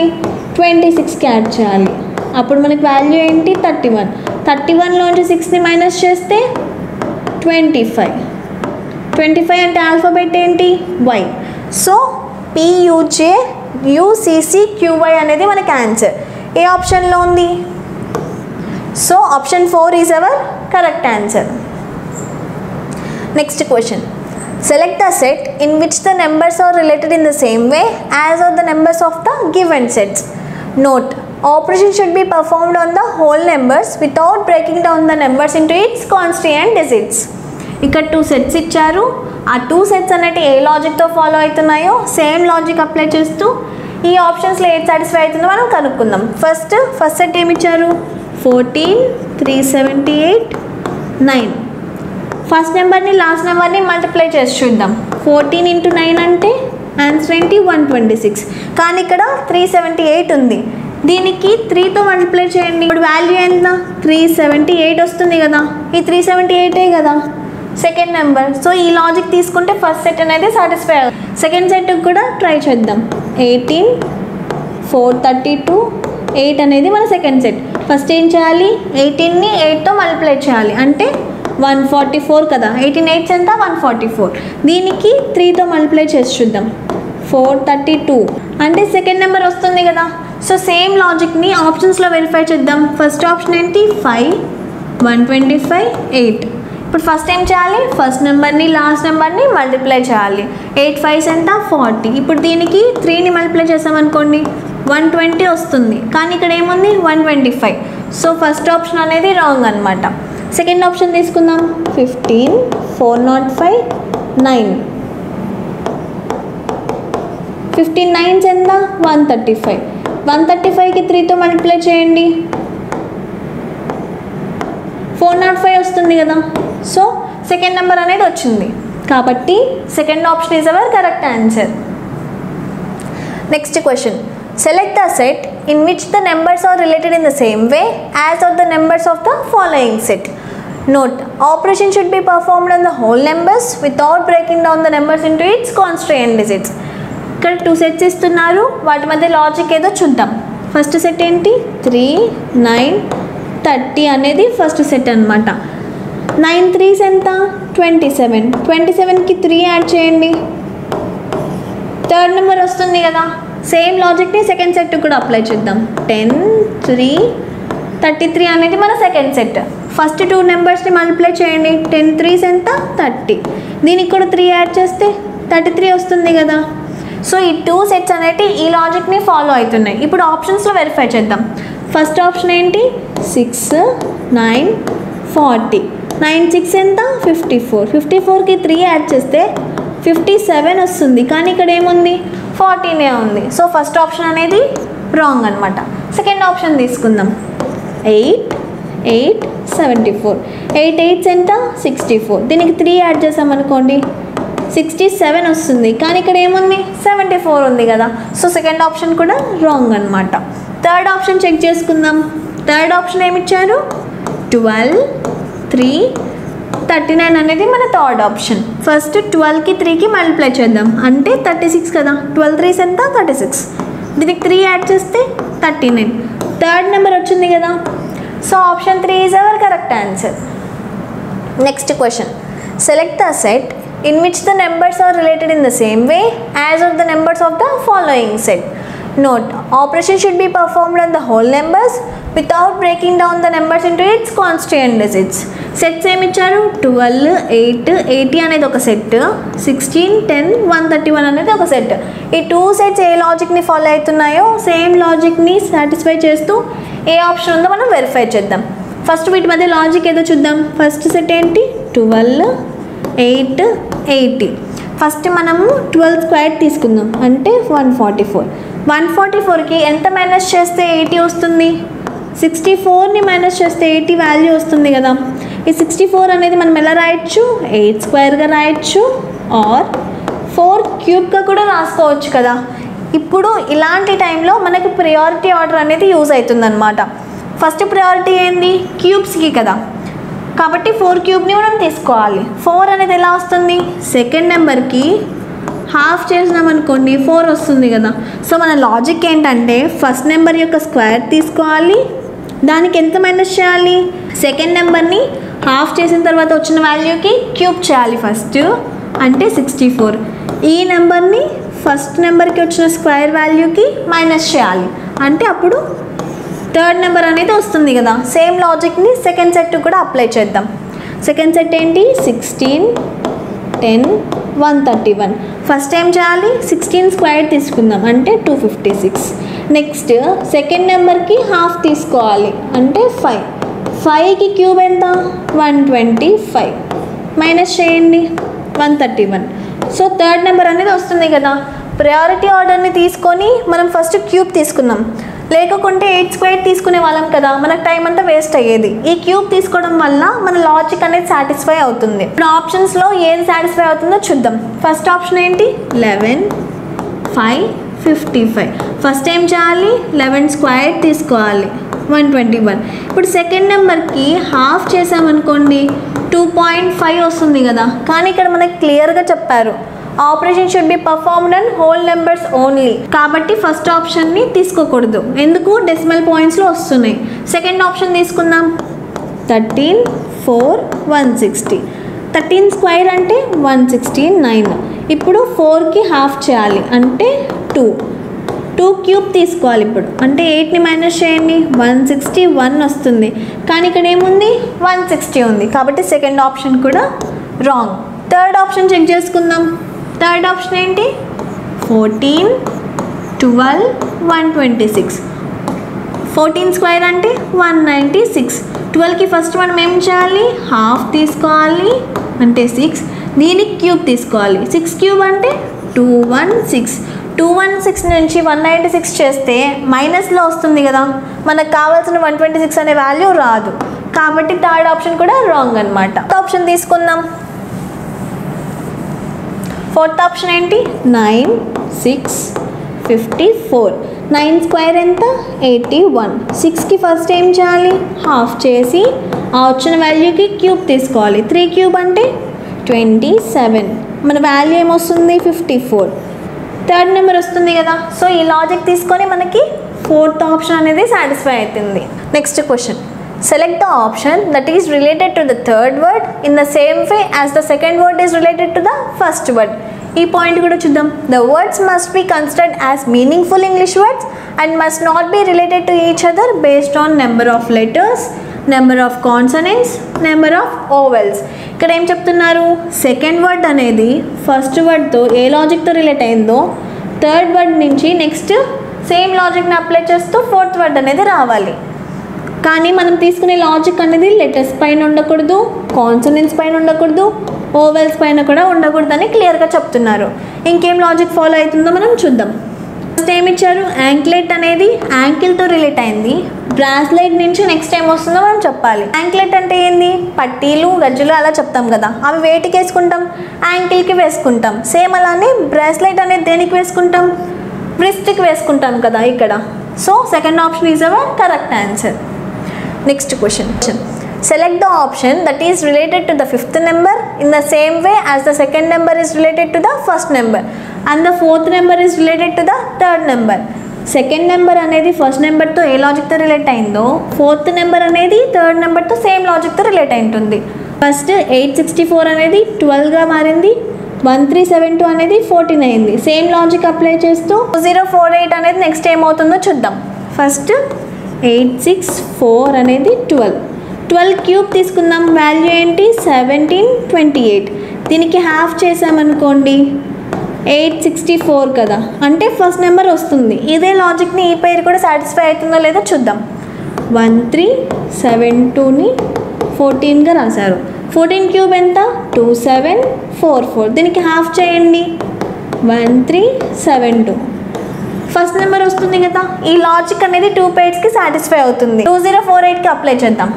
ట్వంటీ సిక్స్కి యాడ్ చేయాలి అప్పుడు మనకి వాల్యూ ఏంటి థర్టీ వన్ థర్టీ వన్లోంచి సిక్స్ని మైనస్ చేస్తే ట్వంటీ ఫైవ్ ట్వంటీ ఫైవ్ అంటే ఆల్ఫాబెట్ ఏంటి Y so P U J U C C Q Y అనేది మనకి ఆన్సర్ ఏ ఆప్షన్లో ఉంది so option four is our correct answer next question select the set in which the numbers are related in the same way as are the numbers of the given sets note operation should be performed on the whole numbers without breaking down the numbers into its constituent digits ఇక్కడ two sets ఇచ్చారు ఆ two sets అనేవి ఏ లాజిక్తో follow అవుతున్నాయో same logic apply చేస్తూ ఈ ఆప్షన్స్లో ఏది సాటిస్ఫై అవుతుందో మనం కనుక్కుందాం ఫస్ట్ ఫస్ట్ సెట్ ఏమి ఇచ్చారు fourteen three seventy eight nine first నెంబర్ని లాస్ట్ నెంబర్ని మల్టిప్లై చేసి చూద్దాం ఫోర్టీన్ ఇంటూ నైన్ అంటే ఆన్సర్ ఏంటి వన్ ట్వంటీ సిక్స్ కానీ ఇక్కడ త్రీ సెవెంటీ ఎయిట్ ఉంది దీనికి త్రీతో మల్టిప్లై చేయండి ఇప్పుడు వాల్యూ ఎంత త్రీ సెవెంటీ ఎయిట్ వస్తుంది కదా ఈ త్రీ సెవెంటీ ఎయిటే కదా సెకండ్ నెంబర్ సో ఈ లాజిక్ తీసుకుంటే ఫస్ట్ సెట్ అనేది సాటిస్ఫై అవుతుంది సెకండ్ సెట్ కూడా ట్రై చేద్దాం eighteen four thirty two eight అనేది మన సెకండ్ సెట్ ఫస్ట్ ఏం చేయాలి ఎయిటీన్ని ఎయిట్తో మల్టిప్లై చేయాలి అంటే వన్ ఫార్టీ ఫోర్ కదా ఎయిటీన్ ఎయిట్స్ ఎంత వన్ ఫార్టీ ఫోర్ దీనికి త్రీతో మల్టిప్లై చేసి చూద్దాం ఫోర్ థర్టీ టూ అంటే సెకండ్ నెంబర్ వస్తుంది కదా సో సేమ్ లాజిక్ని ఆప్షన్స్లో వెరిఫై చేద్దాం ఫస్ట్ ఆప్షన్ ఏంటి five one twenty five eight ఇప్పుడు ఫస్ట్ ఏం చేయాలి ఫస్ట్ నెంబర్ని లాస్ట్ నెంబర్ని మల్టిప్లై చేయాలి ఎయిట్ ఫైవ్స్ ఎంత ఫార్టీ ఇప్పుడు దీనికి త్రీని మల్టిప్లై చేసామనుకోండి వన్ ట్వంటీ వస్తుంది కానీ ఇక్కడ ఏముంది one twenty five so first option అనేది రాంగ్ అనమాట సెకండ్ ఆప్షన్ తీసుకుందాం fifteen four naught five nine fifteen nines ఎంత one thirty five one thirty ఫైవ్కి త్రీతో మల్టిప్లై చేయండి ఫోర్ నాట్ ఫైవ్ వస్తుంది కదా సో సెకండ్ నెంబర్ అనేది వచ్చింది కాబట్టి second option is our correct answer next question select the set in which the numbers are related in the same way as are the numbers of the following set note operation should be performed on the whole numbers without breaking down the numbers into its constituent digits ఇక్కడ two sets ఇస్తున్నారు వాటి మధ్య logic ఏదో చూద్దాం first set ఏంటి three nine thirty అనేది first set అనమాట nine threes ఎంత ట్వంటీ సెవెన్ ట్వంటీ సెవెన్కి త్రీ యాడ్ చేయండి థర్డ్ నెంబర్ వస్తుంది కదా సేమ్ లాజిక్ని సెకండ్ సెట్ కూడా అప్లై చేద్దాం టెన్ త్రీ థర్టీ త్రీ అనేది మన సెకండ్ సెట్ ఫస్ట్ టూ నెంబర్స్ని మల్టిప్లై చేయండి టెన్ త్రీస్ ఎంత థర్టీ దీనికి కూడా త్రీ యాడ్ చేస్తే థర్టీ త్రీ వస్తుంది కదా సో ఈ టూ సెట్స్ అనేవి ఈ లాజిక్ని ఫాలో అవుతున్నాయి ఇప్పుడు ఆప్షన్స్లో వెరిఫై చేద్దాం ఫస్ట్ ఆప్షన్ ఏంటి six nine forty nine six ఎంత ఫిఫ్టీ ఫోర్ ఫిఫ్టీ ఫోర్కి త్రీ యాడ్ చేస్తే ఫిఫ్టీ సెవెన్ వస్తుంది కానీ ఇక్కడ ఏముంది ఫార్టీనే ఉంది సో ఫస్ట్ ఆప్షన్ అనేది రాంగ్ అనమాట సెకండ్ ఆప్షన్ తీసుకుందాం eight eight seventy four eight eights ఎంత సిక్స్టీ ఫోర్ దీనికి త్రీ యాడ్ చేసామనుకోండి సిక్స్టీ సెవెన్ వస్తుంది కానీ ఇక్కడ ఏముంది సెవెంటీ ఫోర్ ఉంది కదా సో సెకండ్ ఆప్షన్ కూడా రాంగ్ అనమాట థర్డ్ ఆప్షన్ చెక్ చేసుకుందాం థర్డ్ ఆప్షన్ ఏమిచ్చారు ట్వెల్వ్ త్రీ థర్టీ నైన్ అనేది మన థర్డ్ ఆప్షన్ ఫస్ట్ ట్వెల్వ్కి త్రీకి మల్టిప్లై చేద్దాం అంటే థర్టీ సిక్స్ కదా ట్వెల్వ్ త్రీస్ ఎంత థర్టీ సిక్స్ దీనికి త్రీ యాడ్ చేస్తే థర్టీ నైన్ థర్డ్ నెంబర్ వచ్చింది కదా so option three is our correct answer next question select the set in which the numbers are related in the same way as are the numbers of the following set. Note, operation should be performed on the whole numbers without breaking down the numbers into its constituent digits. Sets ఏమి ఇచ్చారు twelve eight eighty అనేది ఒక set sixteen ten one thirty one అనేది ఒక set ఈ two sets ఏ లాజిక్ని follow అవుతున్నాయో సేమ్ లాజిక్ని సాటిస్ఫై చేస్తూ ఏ ఆప్షన్ ఉందో మనం వెరిఫై చేద్దాం ఫస్ట్ వీటి మధ్య లాజిక్ ఏదో చూద్దాం ఫస్ట్ సెట్ ఏంటి ట్వెల్వ్ ఎయిట్ ఎయిటీ ఫస్ట్ మనము ట్వెల్వ్ స్క్వేర్ తీసుకుందాం అంటే one forty four one forty ఫోర్కి ఎంత మైనస్ చేస్తే ఎయిటీ వస్తుంది సిక్స్టీ ఫోర్ని మైనస్ చేస్తే ఎయిటీ వాల్యూ వస్తుంది కదా ఈ సిక్స్టీ ఫోర్ అనేది మనం ఎలా రాయొచ్చు ఎయిట్ స్క్వేర్గా రాయొచ్చు ఆర్ ఫోర్ క్యూబ్గా కూడా రాసుకోవచ్చు కదా ఇప్పుడు ఇలాంటి టైంలో మనకి ప్రియారిటీ ఆర్డర్ అనేది యూజ్ అవుతుందన్నమాట ఫస్ట్ ప్రియారిటీ ఏంది క్యూబ్స్కి కదా కాబట్టి ఫోర్ క్యూబ్ని మనం తీసుకోవాలి ఫోర్ అనేది ఎలా వస్తుంది సెకండ్ నెంబర్కి హాఫ్ చేసినాం అనుకోండి ఫోర్ వస్తుంది కదా సో మన లాజిక్ ఏంటంటే ఫస్ట్ నెంబర్ యొక్క స్క్వేర్ తీసుకోవాలి దానికి ఎంత మైనస్ చేయాలి సెకండ్ నెంబర్ని హాఫ్ చేసిన తర్వాత వచ్చిన వాల్యూకి క్యూబ్ చేయాలి ఫస్ట్ అంటే సిక్స్టీ ఫోర్ ఈ నెంబర్ని ఫస్ట్ నెంబర్కి వచ్చిన స్క్వేర్ వాల్యూకి మైనస్ చేయాలి అంటే అప్పుడు థర్డ్ నెంబర్ అనేది వస్తుంది కదా సేమ్ లాజిక్ని సెకండ్ సెట్ కూడా అప్లై చేద్దాం సెకండ్ సెట్ ఏంటి sixteen ten one thirty one first ఏం చేయాలి సిక్స్టీన్ స్క్వేర్ తీసుకుందాం అంటే two fifty six next second నెంబర్కి హాఫ్ తీసుకోవాలి అంటే ఫైవ్ ఫైవ్కి క్యూబ్ ఎంత వన్ ట్వంటీ ఫైవ్ మైనస్ చేయండి one thirty one so third number అనేది వస్తుంది కదా ప్రయారిటీ ఆర్డర్ని తీసుకొని మనం ఫస్ట్ క్యూబ్ తీసుకున్నాం లేకుంటే ఎయిట్ స్క్వేర్ తీసుకునే వాళ్ళం కదా మనకు టైం అంతా వేస్ట్ అయ్యేది ఈ క్యూబ్ తీసుకోవడం వల్ల మన లాజిక్ అనేది సాటిస్ఫై అవుతుంది ఇప్పుడు ఆప్షన్స్లో ఏది సాటిస్ఫై అవుతుందో చూద్దాం ఫస్ట్ ఆప్షన్ ఏంటి eleven five fifty five first ఏం చేయాలి లెవెన్ స్క్వేర్ తీసుకోవాలి వన్ ట్వంటీ వన్ ఇప్పుడు సెకండ్ నెంబర్కి హాఫ్ చేసామనుకోండి టూ పాయింట్ ఫైవ్ వస్తుంది కదా కానీ ఇక్కడ మనకి క్లియర్గా చెప్పారు operation should be performed and whole numbers only కాబట్టి ఫస్ట్ ఆప్షన్ని తీసుకోకూడదు ఎందుకు డెసిమల్ పాయింట్స్లో వస్తున్నాయి సెకండ్ ఆప్షన్ తీసుకుందాం thirteen four one sixty thirteen square అంటే వన్ సిక్స్టీ నైన్ ఇప్పుడు ఫోర్కి హాఫ్ చేయాలి అంటే టూ టూ క్యూబ్ తీసుకోవాలి ఇప్పుడు అంటే ఎయిట్ని మైనస్ చేయండి వన్ సిక్స్టీ వన్ వస్తుంది కానీ ఇక్కడ ఏముంది వన్ సిక్స్టీ ఉంది కాబట్టి సెకండ్ ఆప్షన్ కూడా రాంగ్ థర్డ్ ఆప్షన్ చెక్ చేసుకుందాం థర్డ్ ఆప్షన్ ఏంటి fourteen twelve one twenty six fourteen square అంటే వన్ నైంటీ సిక్స్ ట్వెల్వ్కి ఫస్ట్ మనం ఏం చేయాలి హాఫ్ తీసుకోవాలి అంటే సిక్స్ దీనికి క్యూబ్ తీసుకోవాలి సిక్స్ క్యూబ్ అంటే two one six two one six నుంచి వన్ నైంటీ సిక్స్ చేస్తే మైనస్లో వస్తుంది కదా మనకు కావాల్సిన వన్ ట్వంటీ సిక్స్ అనే వాల్యూ రాదు కాబట్టి థర్డ్ ఆప్షన్ కూడా రాంగ్ అనమాట ఆప్షన్ తీసుకుందాం ఫోర్త్ ఆప్షన్ ఏంటి nine six fifty four nine square ఎంత ఎయిటీ వన్ సిక్స్కి ఫస్ట్ ఏం చేయాలి హాఫ్ చేసి ఆ వచ్చిన వాల్యూకి క్యూబ్ తీసుకోవాలి త్రీ క్యూబ్ అంటే ట్వంటీ సెవెన్ మన వాల్యూ ఏమొస్తుంది ఫిఫ్టీ ఫోర్ థర్డ్ నెంబర్ వస్తుంది కదా సో ఈ లాజిక్ తీసుకొని మనకి ఫోర్త్ ఆప్షన్ అనేది సాటిస్ఫై అవుతుంది next question select the option that is related to the third word in the same way as the second word is related to the first word ఈ point కూడా చూద్దాం the words must be considered as meaningful English words and must not be related to each other based on number of letters number of consonants number of vowels ఇక్కడ ఏం చెప్తున్నారు second word అనేది first వర్డ్తో ఏ లాజిక్తో relate అయిందో third word నుంచి next same లాజిక్ని అప్లై చేస్తూ ఫోర్త్ వర్డ్ అనేది రావాలి కానీ మనం తీసుకునే లాజిక్ అనేది లెటర్స్ పైన ఉండకూడదు కాన్సనెంట్స్ పైన ఉండకూడదు ఓవెల్స్ పైన కూడా ఉండకూడదు అని క్లియర్గా చెప్తున్నారు ఇంకేం లాజిక్ ఫాలో అవుతుందో మనం చూద్దాం ఫస్ట్ ఏమి ఇచ్చారు యాంక్లెట్ అనేది యాంకిల్తో రిలేట్ అయింది బ్రాస్లెట్ నుంచి నెక్స్ట్ ఏం వస్తుందో మనం చెప్పాలి యాంక్లెట్ అంటే ఏంది పట్టీలు గజ్జలు అలా చెప్తాం కదా అవి వేటికి వేసుకుంటాం యాంకిల్కి వేసుకుంటాం సేమ్ అలానే బ్రాస్లెట్ అనేది దేనికి వేసుకుంటాం బ్రిస్ట్కి వేసుకుంటాం కదా ఇక్కడ so second option is our correct answer next question select the option that is related to the fifth number in the same way as the second number is related to the first number and the fourth number is related to the third number second number అనేది first నెంబర్తో ఏ లాజిక్తో relate అయిందో fourth number అనేది third నెంబర్తో same లాజిక్తో relate అయి ఉంటుంది ఫస్ట్ ఎయిట్ సిక్స్టీ ఫోర్ అనేది ట్వెల్వ్గా మారింది వన్ త్రీ సెవెన్ టూ అనేది ఫోర్టీన్ అయింది సేమ్ లాజిక్ అప్లై చేస్తూ జీరో ఫోర్ ఎయిట్ అనేది నెక్స్ట్ ఏమవుతుందో చూద్దాం ఫస్ట్ ఎయిట్ సిక్స్ ఫోర్ అనేది ట్వెల్వ్ ట్వెల్వ్ క్యూబ్ తీసుకుందాం వాల్యూ ఏంటి సెవెంటీన్ ట్వంటీ ఎయిట్ దీనికి హాఫ్ చేసామనుకోండి ఎయిట్ సిక్స్టీ ఫోర్ కదా అంటే ఫస్ట్ నెంబర్ వస్తుంది ఇదే లాజిక్ని ఈ పేరు కూడా సాటిస్ఫై అవుతుందో లేదో చూద్దాం వన్ త్రీ సెవెన్ టూని ఫోర్టీన్గా రాశారు ఫోర్టీన్ క్యూబ్ ఎంత టూ సెవెన్ ఫోర్ ఫోర్ దీనికి హాఫ్ చేయండి one three seven two first number వస్తుంది కదా ఈ లాజిక్ అనేది టూ పేర్స్కి సాటిస్ఫై అవుతుంది టూ జీరో ఫోర్ ఎయిట్కి అప్లై చేద్దాం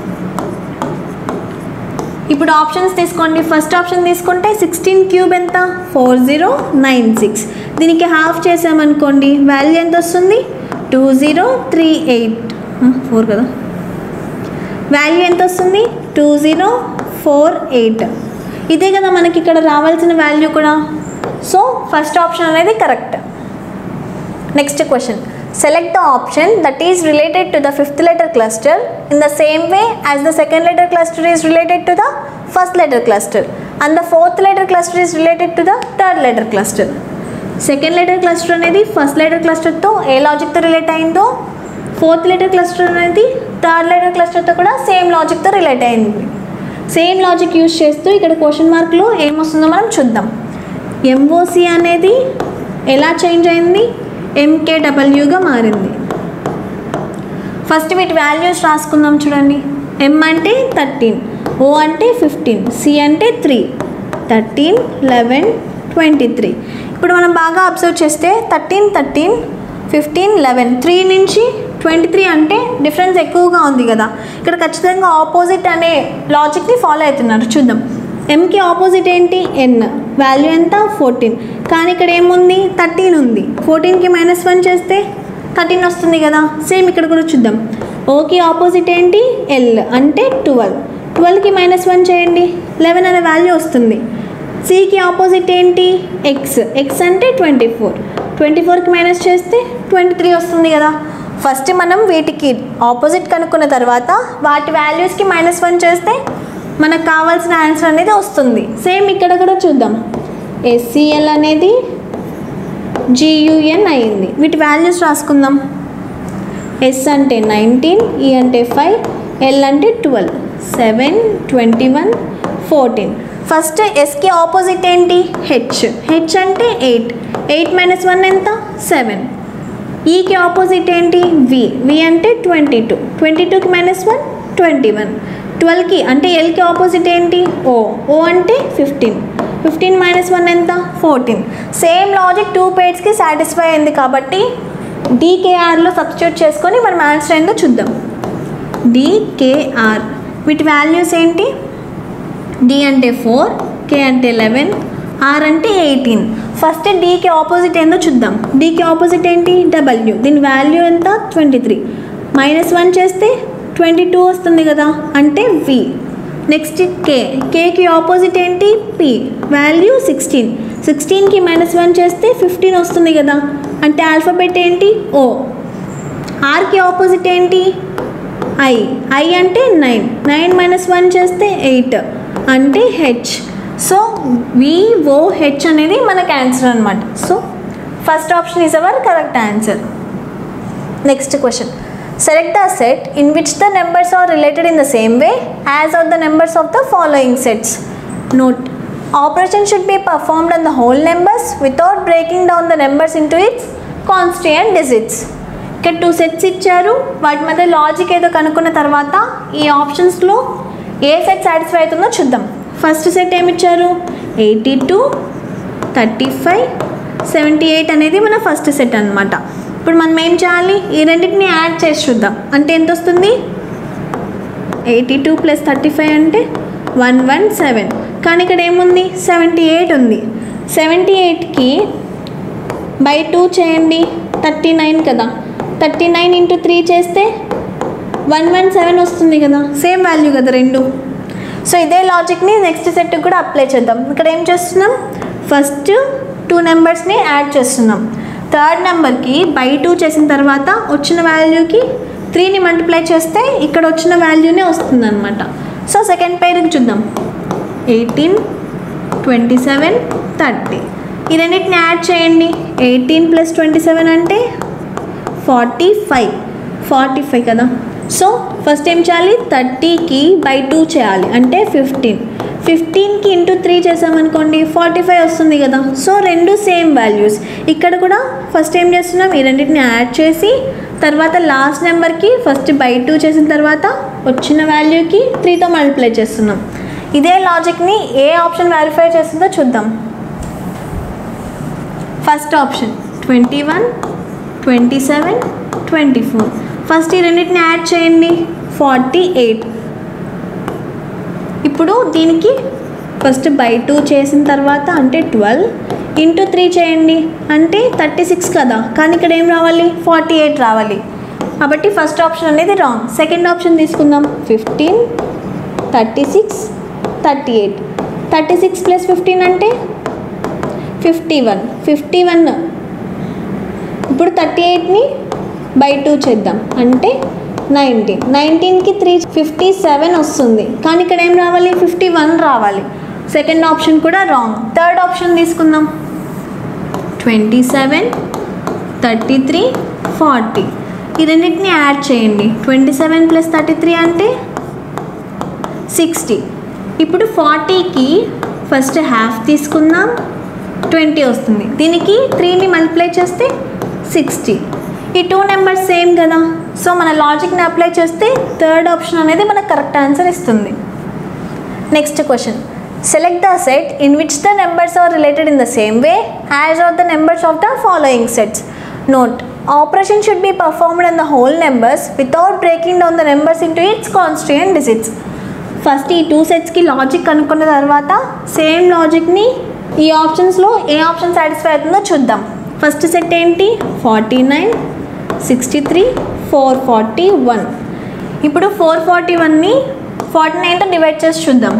ఇప్పుడు ఆప్షన్స్ తీసుకోండి ఫస్ట్ ఆప్షన్ తీసుకుంటే సిక్స్టీన్ క్యూబ్ ఎంత ఫోర్ జీరో నైన్ సిక్స్ దీనికి హాఫ్ చేసామనుకోండి వాల్యూ ఎంత వస్తుంది two zero three eight four కదా వాల్యూ ఎంత వస్తుంది టూ జీరో ఫోర్ ఎయిట్ ఇదే కదా మనకి ఇక్కడ రావాల్సిన వాల్యూ కూడా సో ఫస్ట్ ఆప్షన్ అనేది correct next question select the option that is related to the fifth letter cluster in the same way as the second letter cluster is related to the first letter cluster and the fourth letter cluster is related to the third letter cluster second letter cluster అనేది first letter క్లస్టర్తో ఏ లాజిక్తో relate అయిందో fourth letter cluster అనేది third letter క్లస్టర్తో కూడా same లాజిక్తో relate అయింది సేమ్ లాజిక్ యూజ్ చేస్తూ ఇక్కడ క్వశ్చన్ మార్క్లో ఏమొస్తుందో మనం చూద్దాం ఎంఓసి అనేది ఎలా చేంజ్ అయింది ఎంకేడబ్ల్యూగా మారింది ఫస్ట్ వీటి వాల్యూస్ రాసుకుందాం చూడండి ఎం అంటే థర్టీన్ ఓ అంటే ఫిఫ్టీన్ సి అంటే three thirteen eleven twenty three ఇప్పుడు మనం బాగా అబ్జర్వ్ చేస్తే thirteen thirteen fifteen eleven three నుంచి ట్వంటీ త్రీ అంటే డిఫరెన్స్ ఎక్కువగా ఉంది కదా ఇక్కడ ఖచ్చితంగా ఆపోజిట్ అనే లాజిక్ని ఫాలో అవుతున్నారు చూద్దాం ఎంకి ఆపోజిట్ ఏంటి ఎన్ వాల్యూ ఎంత ఫోర్టీన్ కానీ ఇక్కడ ఏముంది థర్టీన్ ఉంది ఫోర్టీన్కి మైనస్ వన్ చేస్తే థర్టీన్ వస్తుంది కదా సేమ్ ఇక్కడ కూడా చూద్దాం ఓకి ఆపోజిట్ ఏంటి ఎల్ అంటే ట్వెల్వ్ ట్వెల్వ్కి మైనస్ వన్ చేయండి లెవెన్ అనే వాల్యూ వస్తుంది సికి ఆపోజిట్ ఏంటి ఎక్స్ ఎక్స్ అంటే ట్వంటీ ఫోర్ ట్వంటీ ఫోర్కి మైనస్ చేస్తే ట్వంటీ త్రీ వస్తుంది కదా ఫస్ట్ మనం వీటికి ఆపోజిట్ కనుక్కున్న తర్వాత వాటి వాల్యూస్కి మైనస్ వన్ చేస్తే మనకు కావాల్సిన ఆన్సర్ అనేది వస్తుంది సేమ్ ఇక్కడ కూడా చూద్దాం ఎస్సిఎల్ అనేది జియుఎన్ అయింది వీటి వాల్యూస్ రాసుకుందాం ఎస్ అంటే నైన్టీన్ ఈ అంటే ఫైవ్ ఎల్ అంటే twelve seven twenty one fourteen first ఎస్కి ఆపోజిట్ ఏంటి హెచ్ హెచ్ అంటే ఎయిట్ ఎయిట్ మైనస్ వన్ ఎంత సెవెన్ ఈకి ఆపోజిట్ ఏంటి వి వి అంటే ట్వంటీ టూ ట్వంటీ టూకి మైనస్ వన్ ట్వంటీ వన్ ట్వెల్వ్కి అంటే ఎల్కి ఆపోజిట్ ఏంటి ఓ ఓ అంటే ఫిఫ్టీన్ ఫిఫ్టీన్ మైనస్ వన్ ఎంత ఫోర్టీన్ సేమ్ లాజిక్ టూ పేడ్స్కి సాటిస్ఫై అయింది కాబట్టి డీకేఆర్లో సబ్స్టిట్యూట్ చేసుకొని మనం ఆన్సర్ ఏంటో చూద్దాం డికేఆర్ వీటి వాల్యూస్ ఏంటి డి అంటే ఫోర్ కే అంటే లెవెన్ ఆర్ అంటే ఎయిటీన్ ఫస్ట్ డీకి ఆపోజిట్ ఏందో చూద్దాం డీకి ఆపోజిట్ ఏంటి డబ్ల్యూ దీని వాల్యూ ఎంత ట్వంటీ త్రీ మైనస్ వన్ చేస్తే ట్వంటీ టూ వస్తుంది కదా అంటే వి నెక్స్ట్ కే కేకి ఆపోజిట్ ఏంటి పి వాల్యూ సిక్స్టీన్ సిక్స్టీన్కి మైనస్ వన్ చేస్తే ఫిఫ్టీన్ వస్తుంది కదా అంటే ఆల్ఫాబెట్ ఏంటి ఓ ఆర్కి ఆపోజిట్ ఏంటి ఐ ఐ అంటే నైన్ నైన్ మైనస్ వన్ చేస్తే ఎయిట్ అంటే హెచ్ సో విఓహెచ్ అనేది మనకు ఆన్సర్ అనమాట so first option is our correct answer next question select the set in which the numbers are related in the same way as are the numbers of the following sets note operation should be performed on the whole numbers without breaking down the numbers into its constituent digits ఇక్కడ two sets ఇచ్చారు వాటి మధ్య logic ఏదో కనుక్కున్న తర్వాత ఈ ఆప్షన్స్లో ఏ set satisfy అవుతుందో చూద్దాం ఫస్ట్ సెట్ ఏమి ఇచ్చారు eighty two thirty five seventy eight అనేది మన ఫస్ట్ సెట్ అనమాట ఇప్పుడు మనం ఏం చేయాలి ఈ రెండింటిని యాడ్ చేసి చూద్దాం అంటే ఎంత వస్తుంది eighty two plus thirty five అంటే వన్ వన్ సెవెన్ కానీ ఇక్కడ ఏముంది సెవెంటీ ఎయిట్ ఉంది సెవెంటీ ఎయిట్కి బై టూ చేయండి థర్టీ నైన్ కదా థర్టీ నైన్ ఇంటూ త్రీ చేస్తే వన్ వన్ సెవెన్ వస్తుంది కదా సేమ్ వాల్యూ కదా రెండు సో ఇదే లాజిక్ని నెక్స్ట్ సెట్కి కూడా అప్లై చేద్దాం ఇక్కడ ఏం చేస్తున్నాం ఫస్ట్ టూ నెంబర్స్ని యాడ్ చేస్తున్నాం థర్డ్ నెంబర్కి బై టూ చేసిన తర్వాత వచ్చిన వాల్యూకి త్రీని మల్టిప్లై చేస్తే ఇక్కడ వచ్చిన వాల్యూనే వస్తుంది అనమాట సో సెకండ్ పేరుకి చూద్దాం ఎయిటీన్ ట్వంటీ సెవెన్ థర్టీ ఈ రెండింటిని యాడ్ చేయండి ఎయిటీన్ ప్లస్ ట్వంటీ సెవెన్ అంటే ఫార్టీ ఫైవ్ ఫార్టీ ఫైవ్ కదా సో ఫస్ట్ ఏం చేయాలి థర్టీకి బై టూ చేయాలి అంటే ఫిఫ్టీన్ ఫిఫ్టీన్కి ఇంటూ త్రీ చేసామనుకోండి ఫార్టీ ఫైవ్ వస్తుంది కదా సో రెండు సేమ్ వాల్యూస్ ఇక్కడ కూడా ఫస్ట్ ఏం చేస్తున్నాం ఈ రెండింటిని యాడ్ చేసి తర్వాత లాస్ట్ నెంబర్కి ఫస్ట్ బై టూ చేసిన తర్వాత వచ్చిన వాల్యూకి త్రీతో మల్టిప్లై చేస్తున్నాం ఇదే లాజిక్ని ఏ ఆప్షన్ వెరిఫై చేస్తుందో చూద్దాం first option twenty one twenty seven twenty four first ఈ రెండింటిని యాడ్ చేయండి ఫార్టీ ఎయిట్ ఇప్పుడు దీనికి ఫస్ట్ బై టూ చేసిన తర్వాత అంటే ట్వెల్వ్ ఇంటూ త్రీ చేయండి అంటే థర్టీ సిక్స్ కదా కానీ ఇక్కడ ఏం రావాలి ఫార్టీ ఎయిట్ రావాలి కాబట్టి ఫస్ట్ ఆప్షన్ అనేది రాంగ్ సెకండ్ ఆప్షన్ తీసుకుందాం fifteen thirty six thirty eight thirty six plus fifteen అంటే ఫిఫ్టీ వన్ ఫిఫ్టీ వన్ ఇప్పుడు థర్టీ ఎయిట్ని బై టూ చేద్దాం అంటే నైన్టీన్ నైన్టీన్కి త్రీ ఫిఫ్టీ సెవెన్ వస్తుంది కానీ ఇక్కడ ఏం రావాలి ఫిఫ్టీ వన్ రావాలి సెకండ్ ఆప్షన్ కూడా రాంగ్ థర్డ్ ఆప్షన్ తీసుకుందాం twenty seven thirty three forty ఈ రెండింటిని యాడ్ చేయండి twenty seven plus thirty three అంటే సిక్స్టీ ఇప్పుడు ఫార్టీకి ఫస్ట్ హాఫ్ తీసుకుందాం ట్వంటీ వస్తుంది దీనికి త్రీని మల్టిప్లై చేస్తే సిక్స్టీ ఈ టూ నెంబర్స్ సేమ్ కదా సో మన లాజిక్ని అప్లై చేస్తే థర్డ్ ఆప్షన్ అనేది మనకు కరెక్ట్ ఆన్సర్ ఇస్తుంది next question select the set in which the numbers are related in the same way as are the numbers of the following sets note operation should be performed in the whole numbers without breaking down the numbers into its constituent digits first ఈ two సెట్స్కి logic కనుక్కున్న తర్వాత same లాజిక్ని ఈ ఆప్షన్స్లో ఏ option satisfy అవుతుందో చూద్దాం first set ఏంటి forty nine sixty three four forty one ఇప్పుడు ఫోర్ ఫార్టీ వన్ని ఫార్టీ నైన్తో డివైడ్ చేసి చూద్దాం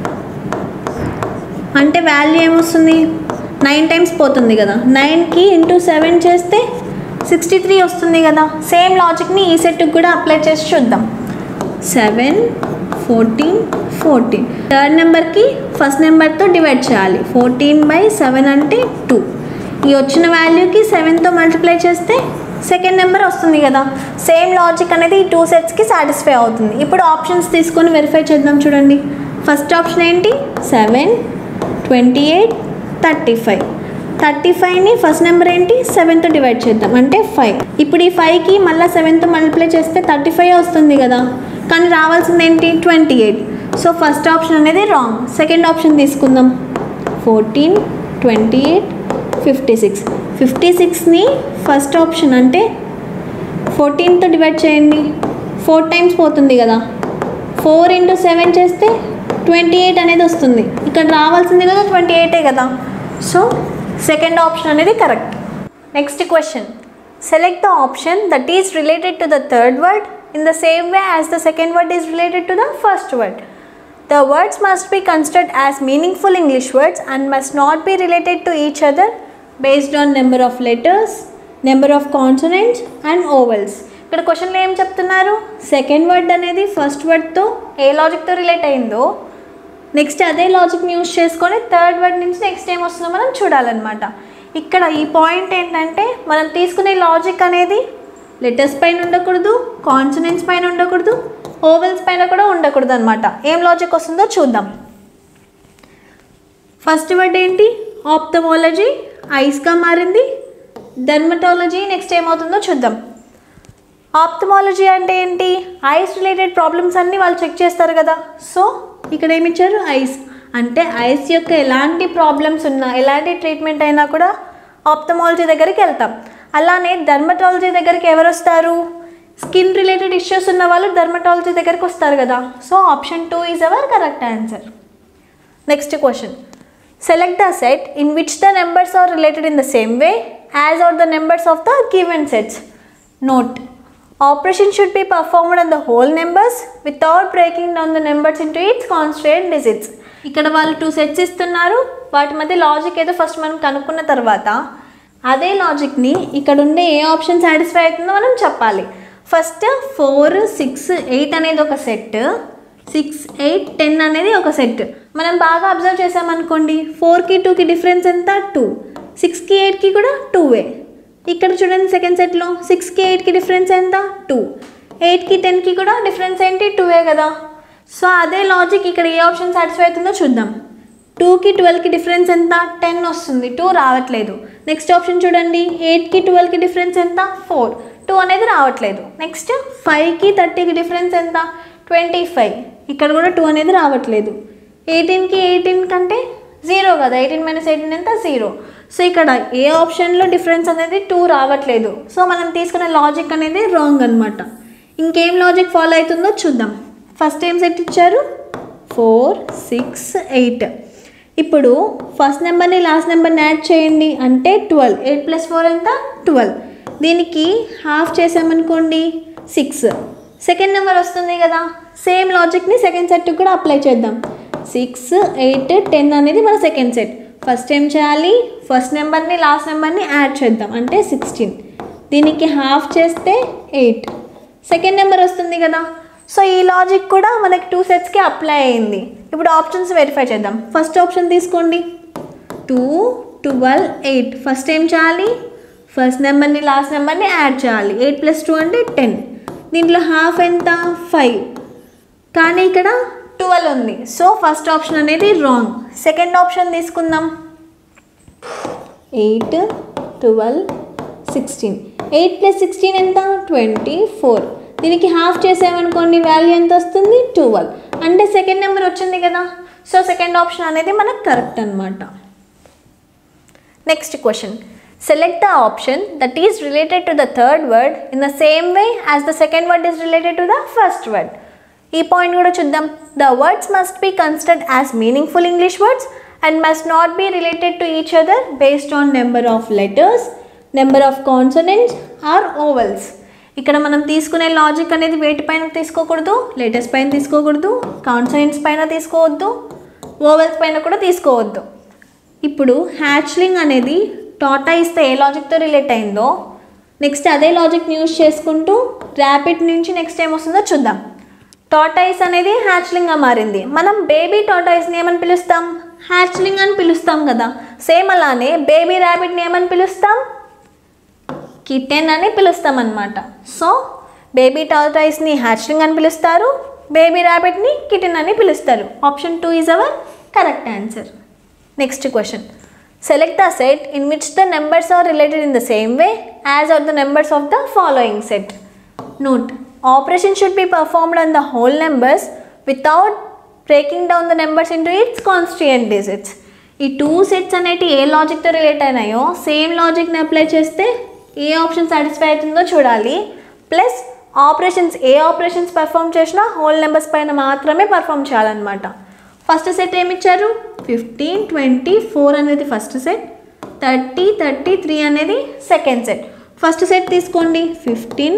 అంటే వాల్యూ ఏమొస్తుంది నైన్ టైమ్స్ పోతుంది కదా నైన్కి ఇంటూ సెవెన్ చేస్తే సిక్స్టీ త్రీ వస్తుంది కదా సేమ్ లాజిక్ని ఈ సెట్కి కూడా అప్లై చేసి చూద్దాం సెవెన్ ఫోర్టీన్ ఫోర్టీన్ థర్డ్ నెంబర్కి ఫస్ట్ నెంబర్తో డివైడ్ చేయాలి ఫోర్టీన్ బై సెవెన్ అంటే టూ ఈ వచ్చిన వాల్యూకి సెవెన్తో మల్టిప్లై చేస్తే సెకండ్ నెంబర్ వస్తుంది కదా సేమ్ లాజిక్ అనేది ఈ టూ సెట్స్కి సాటిస్ఫై అవుతుంది ఇప్పుడు ఆప్షన్స్ తీసుకొని వెరిఫై చేద్దాం చూడండి ఫస్ట్ ఆప్షన్ ఏంటి seven twenty eight thirty five thirty ఫైవ్ని ఫస్ట్ నెంబర్ ఏంటి సెవెన్తో డివైడ్ చేద్దాం అంటే ఫైవ్ ఇప్పుడు ఈ ఫైవ్కి మళ్ళీ సెవెన్తో మల్టిప్లై చేస్తే థర్టీ ఫైవ్ వస్తుంది కదా కానీ రావాల్సింది ఏంటి twenty eight so first option అనేది రాంగ్ సెకండ్ ఆప్షన్ తీసుకుందాం fourteen twenty eight fifty six fifty సిక్స్ని ఫస్ట్ ఆప్షన్ అంటే ఫోర్టీన్తో డివైడ్ చేయండి ఫోర్ టైమ్స్ పోతుంది కదా ఫోర్ ఇంటూ సెవెన్ చేస్తే ట్వంటీ ఎయిట్ అనేది వస్తుంది ఇక్కడ రావాల్సింది కదా ట్వంటీ ఎయిటే కదా సో సెకండ్ ఆప్షన్ అనేది correct next question select the option that is related to the third word in the same way as the second word is related to the first word the words must be considered as meaningful English words and must not be related to each other based on number of letters number of consonants and vowels ఇక్కడ క్వశ్చన్లో ఏం చెప్తున్నారు second word అనేది first వర్డ్తో ఏ లాజిక్తో relate అయిందో next అదే లాజిక్ని యూస్ చేసుకొని థర్డ్ వర్డ్ నుంచి నెక్స్ట్ ఏం వస్తుందో మనం చూడాలన్నమాట ఇక్కడ ఈ పాయింట్ ఏంటంటే మనం తీసుకునే లాజిక్ అనేది లెటర్స్ పైన ఉండకూడదు కాన్సనెంట్స్ పైన ఉండకూడదు ఓవెల్స్ పైన కూడా ఉండకూడదు అనమాట ఏం లాజిక్ వస్తుందో చూద్దాం ఫస్ట్ వర్డ్ ఏంటి ఆప్థమాలజీ ఐస్గా మారింది డెర్మటాలజీ నెక్స్ట్ ఏమవుతుందో చూద్దాం ఆప్థమాలజీ అంటే ఏంటి ఐస్ రిలేటెడ్ ప్రాబ్లమ్స్ అన్నీ వాళ్ళు చెక్ చేస్తారు కదా సో ఇక్కడ ఏమి ఇచ్చారు ఐస్ అంటే ఐస్ యొక్క ఎలాంటి ప్రాబ్లమ్స్ ఉన్నా ఎలాంటి ట్రీట్మెంట్ అయినా కూడా ఆప్థమాలజీ దగ్గరికి వెళ్తాం అలానే డర్మటాలజీ దగ్గరికి ఎవరు వస్తారు స్కిన్ రిలేటెడ్ ఇష్యూస్ ఉన్న వాళ్ళు డర్మటాలజీ దగ్గరికి వస్తారు కదా so option two is our correct answer next question select the set in which the numbers are related in the same way as are the numbers of the given sets note operation should be performed on the whole numbers without breaking down the numbers into its constant digits ఇక్కడ వాళ్ళు two sets ఇస్తున్నారు వాటి మధ్య logic ఏదో first మనం కనుక్కున్న తర్వాత అదే లాజిక్ని ఇక్కడ ఉండే ఏ ఆప్షన్ సాటిస్ఫై అవుతుందో మనం చెప్పాలి ఫస్ట్ ఫోర్ సిక్స్ ఎయిట్ అనేది ఒక సెట్ సిక్స్ ఎయిట్ టెన్ అనేది ఒక సెట్ మనం బాగా అబ్జర్వ్ చేసామనుకోండి ఫోర్కి టూకి డిఫరెన్స్ ఎంత టూ సిక్స్కి ఎయిట్కి కూడా టూవే ఇక్కడ చూడండి సెకండ్ సెట్లో సిక్స్కి ఎయిట్కి డిఫరెన్స్ ఎంత టూ ఎయిట్కి టెన్కి కూడా డిఫరెన్స్ ఏంటి టూవే కదా సో అదే లాజిక్ ఇక్కడ ఏ ఆప్షన్ సాటిస్ఫై అవుతుందో చూద్దాం టూకి ట్వెల్వ్కి డిఫరెన్స్ ఎంత టెన్ వస్తుంది టూ రావట్లేదు నెక్స్ట్ ఆప్షన్ చూడండి ఎయిట్కి ట్వెల్వ్కి డిఫరెన్స్ ఎంత ఫోర్ టూ అనేది రావట్లేదు నెక్స్ట్ ఫైవ్కి థర్టీకి డిఫరెన్స్ ఎంత ట్వంటీ ఫైవ్ ఇక్కడ కూడా టూ అనేది రావట్లేదు ఎయిటీన్కి ఎయిటీన్ కంటే జీరో కదా ఎయిటీన్ మైనస్ ఎయిటీన్ ఎంత జీరో సో ఇక్కడ ఏ ఆప్షన్లో డిఫరెన్స్ అనేది టూ రావట్లేదు సో మనం తీసుకునే లాజిక్ అనేది రాంగ్ అనమాట ఇంకేం లాజిక్ ఫాలో అవుతుందో చూద్దాం ఫస్ట్ ఏం సెట్ ఇచ్చారు ఫోర్ సిక్స్ ఎయిట్ ఇప్పుడు ఫస్ట్ నెంబర్ని లాస్ట్ నెంబర్ని యాడ్ చేయండి అంటే ట్వెల్వ్ ఎయిట్ ప్లస్ ఫోర్ ఎంత ట్వెల్వ్ దీనికి హాఫ్ చేసామనుకోండి సిక్స్ సెకండ్ నెంబర్ వస్తుంది కదా సేమ్ లాజిక్ని సెకండ్ సెట్కి కూడా అప్లై చేద్దాం సిక్స్ ఎయిట్ టెన్ అనేది మన సెకండ్ సెట్ ఫస్ట్ ఏం చేయాలి ఫస్ట్ నెంబర్ని లాస్ట్ నెంబర్ని యాడ్ చేద్దాం అంటే సిక్స్టీన్ దీనికి హాఫ్ చేస్తే ఎయిట్ సెకండ్ నెంబర్ వస్తుంది కదా సో ఈ లాజిక్ కూడా మనకి టూ సెట్స్కి అప్లై అయింది ఇప్పుడు ఆప్షన్స్ వెరిఫై చేద్దాం ఫస్ట్ ఆప్షన్ తీసుకోండి టూ ట్వెల్వ్ ఎయిట్ ఫస్ట్ ఏం చేయాలి ఫస్ట్ నెంబర్ని లాస్ట్ నెంబర్ని యాడ్ చేయాలి ఎయిట్ ప్లస్ టూ అంటే టెన్ దీంట్లో హాఫ్ ఎంత ఫైవ్ కానీ ఇక్కడ ట్వెల్వ్ ఉంది సో ఫస్ట్ ఆప్షన్ అనేది రాంగ్ సెకండ్ ఆప్షన్ తీసుకుందాం eight twelve sixteen eight plus sixteen ఎంత ట్వంటీ ఫోర్ దీనికి హాఫ్ చేసామనుకోండి వాల్యూ ఎంత వస్తుంది ట్వెల్వ్ అంటే సెకండ్ నెంబర్ వచ్చింది కదా సో సెకండ్ ఆప్షన్ అనేది మనకు కరెక్ట్ అనమాట next question select the option that is related to the third word in the same way as the second word is related to the first word ఈ point కూడా చూద్దాం the words must be considered as meaningful English words and must not be related to each other based on number of letters number of consonants or vowels ఇక్కడ మనం తీసుకునే logic అనేది వేటి పైన తీసుకోకూడదు లెటర్స్ పైన తీసుకోకూడదు కాన్సనెంట్స్ పైన తీసుకోవద్దు ఓవెల్స్ పైన కూడా తీసుకోవద్దు ఇప్పుడు హ్యాచ్లింగ్ అనేది టాటా ఇస్తే ఏ లాజిక్తో రిలేట్ అయిందో నెక్స్ట్ అదే లాజిక్ని యూజ్ చేసుకుంటూ ర్యాపిడ్ నుంచి నెక్స్ట్ ఏమొస్తుందో చూద్దాం టాటాయిస్ అనేది హ్యాచ్లింగ్గా మారింది మనం బేబీ టాటాయిస్ని ఏమని పిలుస్తాం హ్యాచ్లింగ్ అని పిలుస్తాం కదా సేమ్ అలానే బేబీ ర్యాబిట్ని ఏమని పిలుస్తాం కిటెన్ అని పిలుస్తాం అనమాట సో బేబీ టాటాయిస్ని హ్యాచ్లింగ్ అని పిలుస్తారు బేబీ ర్యాబిట్ని కిటెన్ అని పిలుస్తారు option two is our correct answer next question select the set in which the numbers are related in the same way as are the numbers of the following set note operation should be performed on the whole numbers without breaking down the numbers into its constituent digits ఈ two sets అనేటి ఏ లాజిక్తో relate అయినాయో same లాజిక్ని apply చేస్తే ఏ option satisfy అవుతుందో చూడాలి ప్లస్ ఆపరేషన్స్ ఏ ఆపరేషన్స్ పర్ఫామ్ చేసినా హోల్ నెంబర్స్ పైన మాత్రమే పర్ఫామ్ చేయాలన్నమాట ఫస్ట్ సెట్ ఏమి ఇచ్చారు ఫిఫ్టీన్ ట్వంటీ ఫోర్ అనేది first set thirty thirty three అనేది సెకండ్ సెట్ ఫస్ట్ సెట్ తీసుకోండి ఫిఫ్టీన్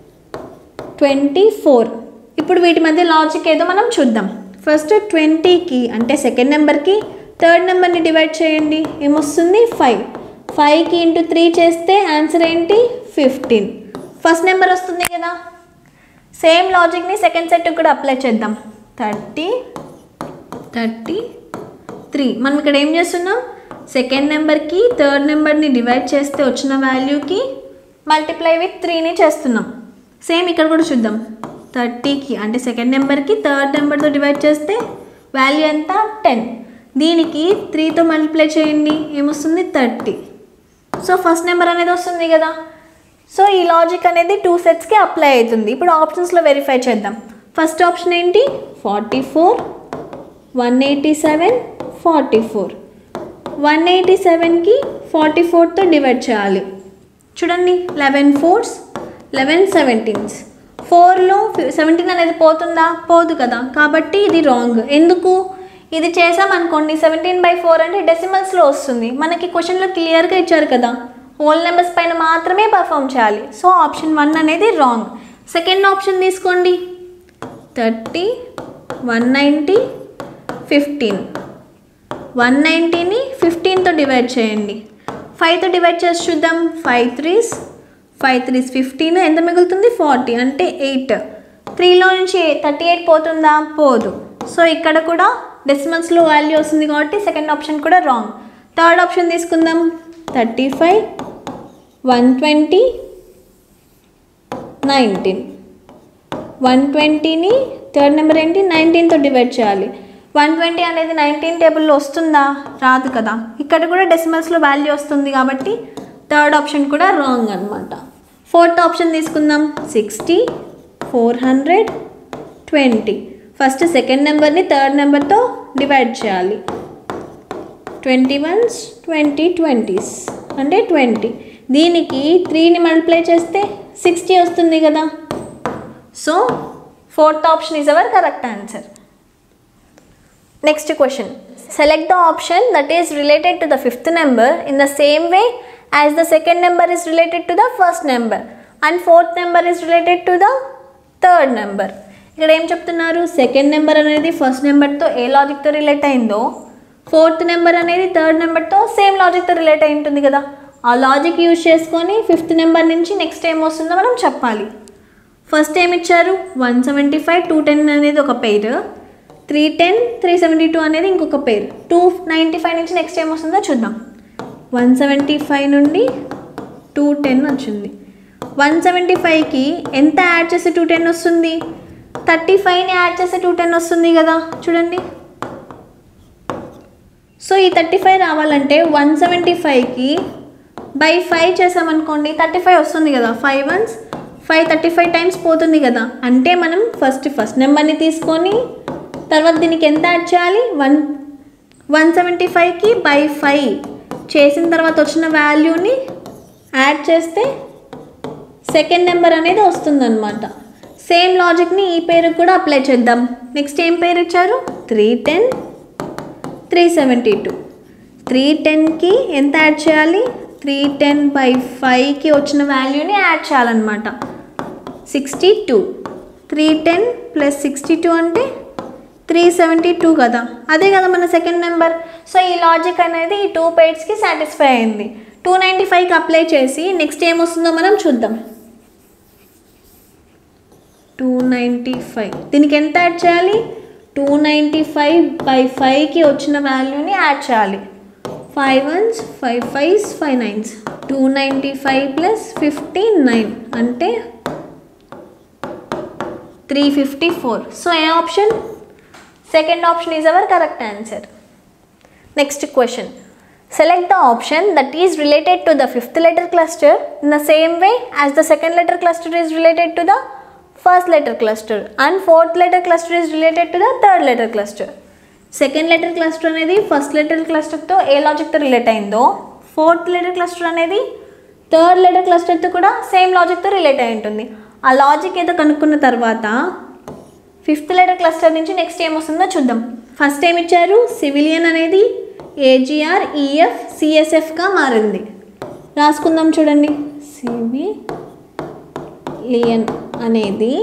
ట్వంటీ ఫోర్ ఇప్పుడు వీటి మధ్య లాజిక్ ఏదో మనం చూద్దాం ఫస్ట్ ట్వంటీకి అంటే సెకండ్ నెంబర్కి థర్డ్ నెంబర్ని డివైడ్ చేయండి ఏమొస్తుంది ఫైవ్ ఫైవ్కి ఇంటూ త్రీ చేస్తే ఆన్సర్ ఏంటి ఫిఫ్టీన్ ఫస్ట్ నెంబర్ వస్తుంది కదా సేమ్ లాజిక్ని సెకండ్ సెట్ కూడా అప్లై చేద్దాం థర్టీ థర్టీ త్రీ మనం ఇక్కడ ఏం చేస్తున్నాం సెకండ్ నెంబర్కి థర్డ్ నెంబర్ని డివైడ్ చేస్తే వచ్చిన వాల్యూకి మల్టిప్లై విత్ త్రీని చేస్తున్నాం సేమ్ ఇక్కడ కూడా చూద్దాం థర్టీకి అంటే సెకండ్ నెంబర్కి థర్డ్ నెంబర్తో డివైడ్ చేస్తే వాల్యూ ఎంత టెన్ దీనికి త్రీతో మల్టిప్లై చేయండి ఏమొస్తుంది థర్టీ సో ఫస్ట్ నెంబర్ అనేది వస్తుంది కదా సో ఈ లాజిక్ అనేది టూ సెట్స్కి అప్లై అవుతుంది ఇప్పుడు ఆప్షన్స్లో వెరిఫై చేద్దాం ఫస్ట్ ఆప్షన్ ఏంటి forty four one eighty seven forty four one eighty సెవెన్కి ఫార్టీ ఫోర్తో డివైడ్ చేయాలి చూడండి లెవెన్ ఫోర్స్ లెవెన్ సెవెంటీన్స్ ఫోర్లో సెవెంటీన్ అనేది పోతుందా పోదు కదా కాబట్టి ఇది రాంగ్ ఎందుకు ఇది చేసామనుకోండి సెవెంటీన్ బై ఫోర్ అంటే డెసిమల్స్లో వస్తుంది మనకి క్వశ్చన్లో క్లియర్గా ఇచ్చారు కదా హోల్ నెంబర్స్ పైన మాత్రమే పర్ఫామ్ చేయాలి సో ఆప్షన్ వన్ అనేది రాంగ్ సెకండ్ ఆప్షన్ తీసుకోండి thirty one ninety fifteen one నైంటీని ఫిఫ్టీన్తో డివైడ్ చేయండి ఫైవ్తో డివైడ్ చేసి చూద్దాం five threes five threes fifteen ఎంత మిగులుతుంది ఫార్టీ అంటే ఎయిట్ త్రీలో నుంచి థర్టీ ఎయిట్ పోతుందా పోదు సో ఇక్కడ కూడా డెసిమల్స్లో వాల్యూ వస్తుంది కాబట్టి సెకండ్ ఆప్షన్ కూడా రాంగ్ థర్డ్ ఆప్షన్ తీసుకుందాం thirty five one twenty nineteen one ట్వంటీని థర్డ్ నెంబర్ ఏంటి నైన్టీన్తో డివైడ్ చేయాలి వన్ ట్వంటీ అనేది నైన్టీన్ టేబుల్లో వస్తుందా రాదు కదా ఇక్కడ కూడా డెసిమల్స్లో వాల్యూ వస్తుంది కాబట్టి థర్డ్ ఆప్షన్ కూడా రాంగ్ అనమాట ఫోర్త్ ఆప్షన్ తీసుకుందాం sixty four hundred twenty first second నెంబర్ని థర్డ్ నెంబర్తో డివైడ్ చేయాలి ట్వంటీ వన్స్ ట్వంటీ ట్వంటీస్ అంటే ట్వంటీ దీనికి త్రీని మల్టిప్లై చేస్తే సిక్స్టీ వస్తుంది కదా so fourth option is our correct answer next question select the option that is related to the fifth number in the same way as the second number is related to the first number and fourth number is related to the third number ఇక్కడ ఏం చెప్తున్నారు second number అనేది first నెంబర్తో ఏ లాజిక్తో relate అయిందో fourth number అనేది third నెంబర్తో సేమ్ లాజిక్తో రిలేట్ అయి ఉంటుంది కదా ఆ లాజిక్ యూజ్ చేసుకొని ఫిఫ్త్ నెంబర్ నుంచి నెక్స్ట్ ఏం వస్తుందో మనం చెప్పాలి ఫస్ట్ ఏమి ఇచ్చారు one seventy five two ten అనేది ఒక pair three ten three seventy two అనేది ఇంకొక పేరు టూ నైంటీ ఫైవ్ నుంచి నెక్స్ట్ ఏం వస్తుందో చూద్దాం వన్ సెవెంటీ ఫైవ్ నుండి టూ టెన్ వచ్చింది వన్ సెవెంటీ ఫైవ్కి ఎంత యాడ్ చేస్తే టూ టెన్ వస్తుంది థర్టీ ఫైవ్ని యాడ్ చేస్తే టూ టెన్ వస్తుంది కదా చూడండి సో ఈ థర్టీ ఫైవ్ రావాలంటే వన్ సెవెంటీ ఫైవ్కి బై ఫైవ్ చేసామనుకోండి థర్టీ ఫైవ్ వస్తుంది కదా five ones five thirty five times పోతుంది కదా అంటే మనం ఫస్ట్ ఫస్ట్ నెంబర్ని తీసుకొని తర్వాత దీనికి ఎంత యాడ్ చేయాలి వన్ వన్ సెవెంటీ ఫైవ్కి బై ఫైవ్ చేసిన తర్వాత వచ్చిన వాల్యూని యాడ్ చేస్తే సెకండ్ నెంబర్ అనేది వస్తుందన్నమాట సేమ్ లాజిక్ని ఈ పేరుకి కూడా అప్లై చేద్దాం నెక్స్ట్ ఏం పేరు ఇచ్చారు three ten three seventy two three టెన్కి ఎంత యాడ్ చేయాలి త్రీ టెన్ బై ఫైవ్కి వచ్చిన వాల్యూని యాడ్ చేయాలన్నమాట sixty two three ten plus sixty two అంటే త్రీ సెవెంటీ టూ కదా అదే కదా మన సెకండ్ నెంబర్ సో ఈ లాజిక్ అనేది ఈ టూ పేడ్స్కి సాటిస్ఫై అయింది టూ నైంటీ ఫైవ్కి అప్లై చేసి నెక్స్ట్ ఏమొస్తుందో మనం చూద్దాం టూ నైంటీ ఫైవ్ దీనికి ఎంత యాడ్ చేయాలి టూ నైంటీ ఫైవ్ బై ఫైవ్కి వచ్చిన వాల్యూని యాడ్ చేయాలి five ones five fives five nines two ninety five plus fifty nine అంటే త్రీ ఫిఫ్టీ ఫోర్ సో ఏ option second option is our correct answer next question select the option that is related to the fifth letter cluster in the same way as the second letter cluster is related to the first letter cluster and fourth letter cluster is related to the third letter cluster second letter cluster అనేది first letter క్లస్టర్తో ఏ లాజిక్తో relate అయిందో fourth letter cluster అనేది third letter క్లస్టర్తో కూడా same లాజిక్తో relate అయి ఉంటుంది ఆ లాజిక్ ఏదో కనుక్కున్న తర్వాత ఫిఫ్త్ లెటర్ క్లస్టర్ నుంచి నెక్స్ట్ ఏం వస్తుందో చూద్దాం ఫస్ట్ ఏం ఇచ్చారు సివిలియన్ అనేది ఏజిఆర్ ఈఎఫ్ సిఎస్ఎఫ్గా మారింది రాసుకుందాం చూడండి సివిలియన్ అనేది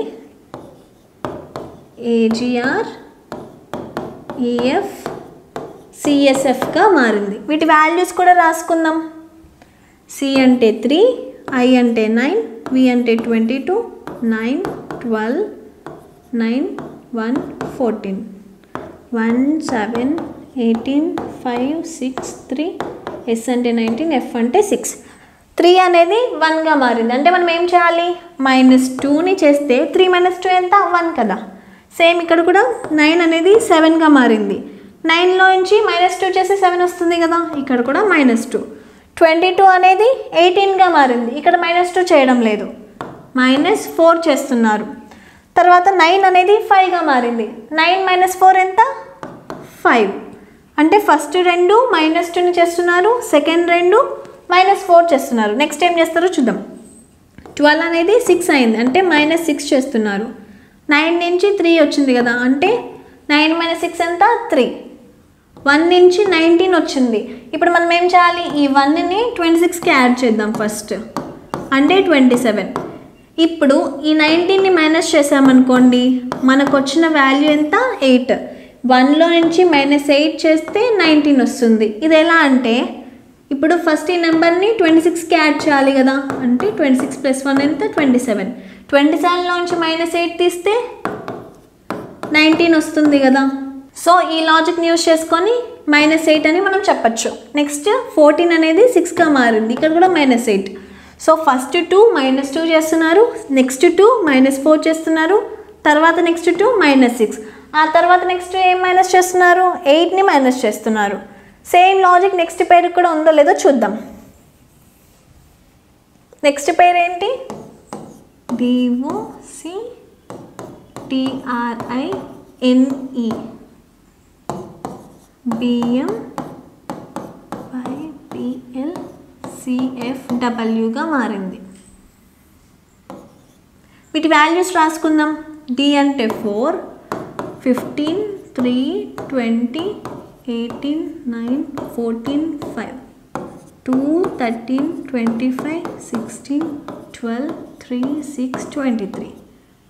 ఏజిఆర్ ఈఎఫ్ సిఎస్ఎఫ్గా మారింది వీటి వాల్యూస్ కూడా రాసుకుందాం సి అంటే త్రీ ఐ అంటే నైన్ వి అంటే twenty two nine twelve nine one fourteen one seven eighteen five six three S అంటే నైన్టీన్ ఎఫ్ అంటే సిక్స్ త్రీ అనేది వన్గా మారింది అంటే మనం ఏం చేయాలి మైనస్ టూని చేస్తే త్రీ మైనస్ టూ ఎంత వన్ కదా సేమ్ ఇక్కడ కూడా నైన్ అనేది సెవెన్గా మారింది నైన్లో నుంచి మైనస్ టూ చేస్తే సెవెన్ వస్తుంది కదా ఇక్కడ కూడా మైనస్ టూ ట్వంటీ టూ అనేది ఎయిటీన్గా మారింది ఇక్కడ మైనస్ టూ చేయడం లేదు మైనస్ ఫోర్ చేస్తున్నారు తర్వాత నైన్ అనేది ఫైవ్గా మారింది నైన్ మైనస్ ఫోర్ ఎంత ఫైవ్ అంటే ఫస్ట్ రెండు మైనస్ టూని చేస్తున్నారు సెకండ్ రెండు మైనస్ ఫోర్ చేస్తున్నారు నెక్స్ట్ ఏం చేస్తారో చూద్దాం ట్వెల్వ్ అనేది సిక్స్ అయింది అంటే మైనస్ సిక్స్ చేస్తున్నారు నైన్ నుంచి త్రీ వచ్చింది కదా అంటే నైన్ మైనస్ సిక్స్ ఎంత త్రీ వన్ నుంచి నైన్టీన్ వచ్చింది ఇప్పుడు మనం ఏం చేయాలి ఈ వన్ని ట్వంటీ సిక్స్కి యాడ్ చేద్దాం ఫస్ట్ అంటే ట్వంటీ సెవెన్ ఇప్పుడు ఈ నైన్టీన్ని మైనస్ చేసామనుకోండి మనకు వచ్చిన వాల్యూ ఎంత ఎయిట్ వన్లో నుంచి మైనస్ ఎయిట్ చేస్తే నైన్టీన్ వస్తుంది ఇది ఎలా అంటే ఇప్పుడు ఫస్ట్ ఈ నెంబర్ని ట్వంటీ సిక్స్కి యాడ్ చేయాలి కదా అంటే ట్వంటీ సిక్స్ ప్లస్ వన్ ఎంత ట్వంటీ సెవెన్ ట్వంటీ సెవెన్లో నుంచి మైనస్ ఎయిట్ తీస్తే నైన్టీన్ వస్తుంది కదా సో ఈ లాజిక్ని యూస్ చేసుకొని మైనస్ ఎయిట్ అని మనం చెప్పచ్చు నెక్స్ట్ ఫోర్టీన్ అనేది సిక్స్గా మారింది ఇక్కడ కూడా minus eight so first two minus two చేస్తున్నారు నెక్స్ట్ టూ మైనస్ ఫోర్ చేస్తున్నారు తర్వాత నెక్స్ట్ టూ మైనస్ సిక్స్ ఆ తర్వాత నెక్స్ట్ ఏం మైనస్ చేస్తున్నారు ఎయిట్ని మైనస్ చేస్తున్నారు సేమ్ లాజిక్ నెక్స్ట్ పేరు కూడా ఉందో లేదో చూద్దాం నెక్స్ట్ పేరు ఏంటి డిఓసి టిఆర్ఐఎన్ఈ బిఎం వైపిఎల్ సిఎఫ్డబ్ల్యూగా మారింది వీటి వాల్యూస్ రాసుకుందాం డి అంటే four fifteen three twenty eighteen nine fourteen five two thirteen twenty five sixteen twelve three six twenty three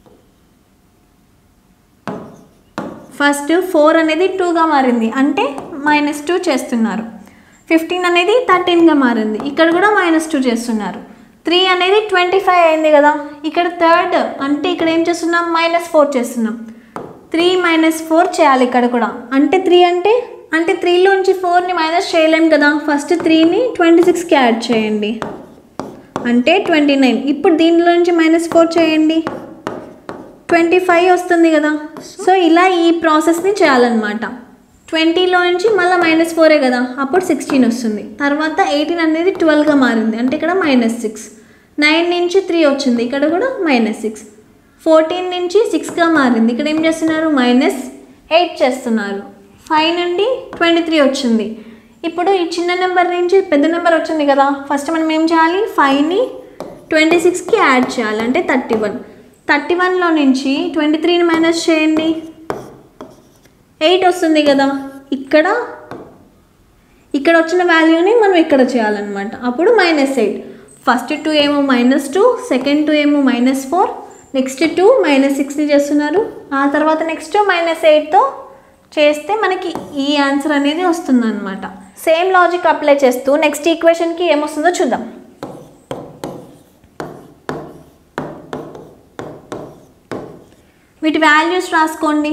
first four అనేది టూగా మారింది అంటే మైనస్ టూ చేస్తున్నారు ఫిఫ్టీన్ అనేది థర్టీన్గా మారింది ఇక్కడ కూడా మైనస్ టూ చేస్తున్నారు త్రీ అనేది ట్వంటీ ఫైవ్ అయింది కదా ఇక్కడ థర్డ్ అంటే ఇక్కడ ఏం చేస్తున్నాం మైనస్ ఫోర్ చేస్తున్నాం త్రీ మైనస్ ఫోర్ చేయాలి ఇక్కడ కూడా అంటే త్రీ అంటే అంటే త్రీలోంచి ఫోర్ని మైనస్ చేయలేం కదా ఫస్ట్ త్రీని ట్వంటీ సిక్స్కి యాడ్ చేయండి అంటే ట్వంటీ నైన్ ఇప్పుడు దీనిలోంచి మైనస్ ఫోర్ చేయండి ట్వంటీ ఫైవ్ వస్తుంది కదా సో ఇలా ఈ ప్రాసెస్ని చేయాలన్నమాట ట్వంటీలో నుంచి మళ్ళీ మైనస్ ఫోరే కదా అప్పుడు సిక్స్టీన్ వస్తుంది తర్వాత ఎయిటీన్ అనేది ట్వెల్వ్గా మారింది అంటే ఇక్కడ మైనస్ సిక్స్ నైన్ నుంచి త్రీ వచ్చింది ఇక్కడ కూడా మైనస్ సిక్స్ ఫోర్టీన్ నుంచి సిక్స్గా మారింది ఇక్కడ ఏం చేస్తున్నారు మైనస్ ఎయిట్ చేస్తున్నారు ఫైవ్ నుండి ట్వంటీ త్రీ వచ్చింది ఇప్పుడు ఈ చిన్న నెంబర్ నుంచి పెద్ద నెంబర్ వచ్చింది కదా ఫస్ట్ మనం ఏం చేయాలి ఫైవ్ని ట్వంటీ సిక్స్కి యాడ్ చేయాలి అంటే థర్టీ వన్ థర్టీ వన్లో నుంచి ట్వంటీ త్రీని మైనస్ చేయండి ఎయిట్ వస్తుంది కదా ఇక్కడ ఇక్కడ వచ్చిన వాల్యూని మనం ఇక్కడ చేయాలన్నమాట అప్పుడు మైనస్ ఎయిట్ ఫస్ట్ టూ ఏమో మైనస్ టూ సెకండ్ టూ ఏమో minus four next two minus సిక్స్ని చేస్తున్నారు ఆ తర్వాత నెక్స్ట్ మైనస్ ఎయిట్తో చేస్తే మనకి ఈ ఆన్సర్ అనేది వస్తుందన్నమాట సేమ్ లాజిక్ అప్లై చేస్తూ నెక్స్ట్ ఈక్వేషన్కి ఏమొస్తుందో చూద్దాం వీటి వాల్యూస్ రాసుకోండి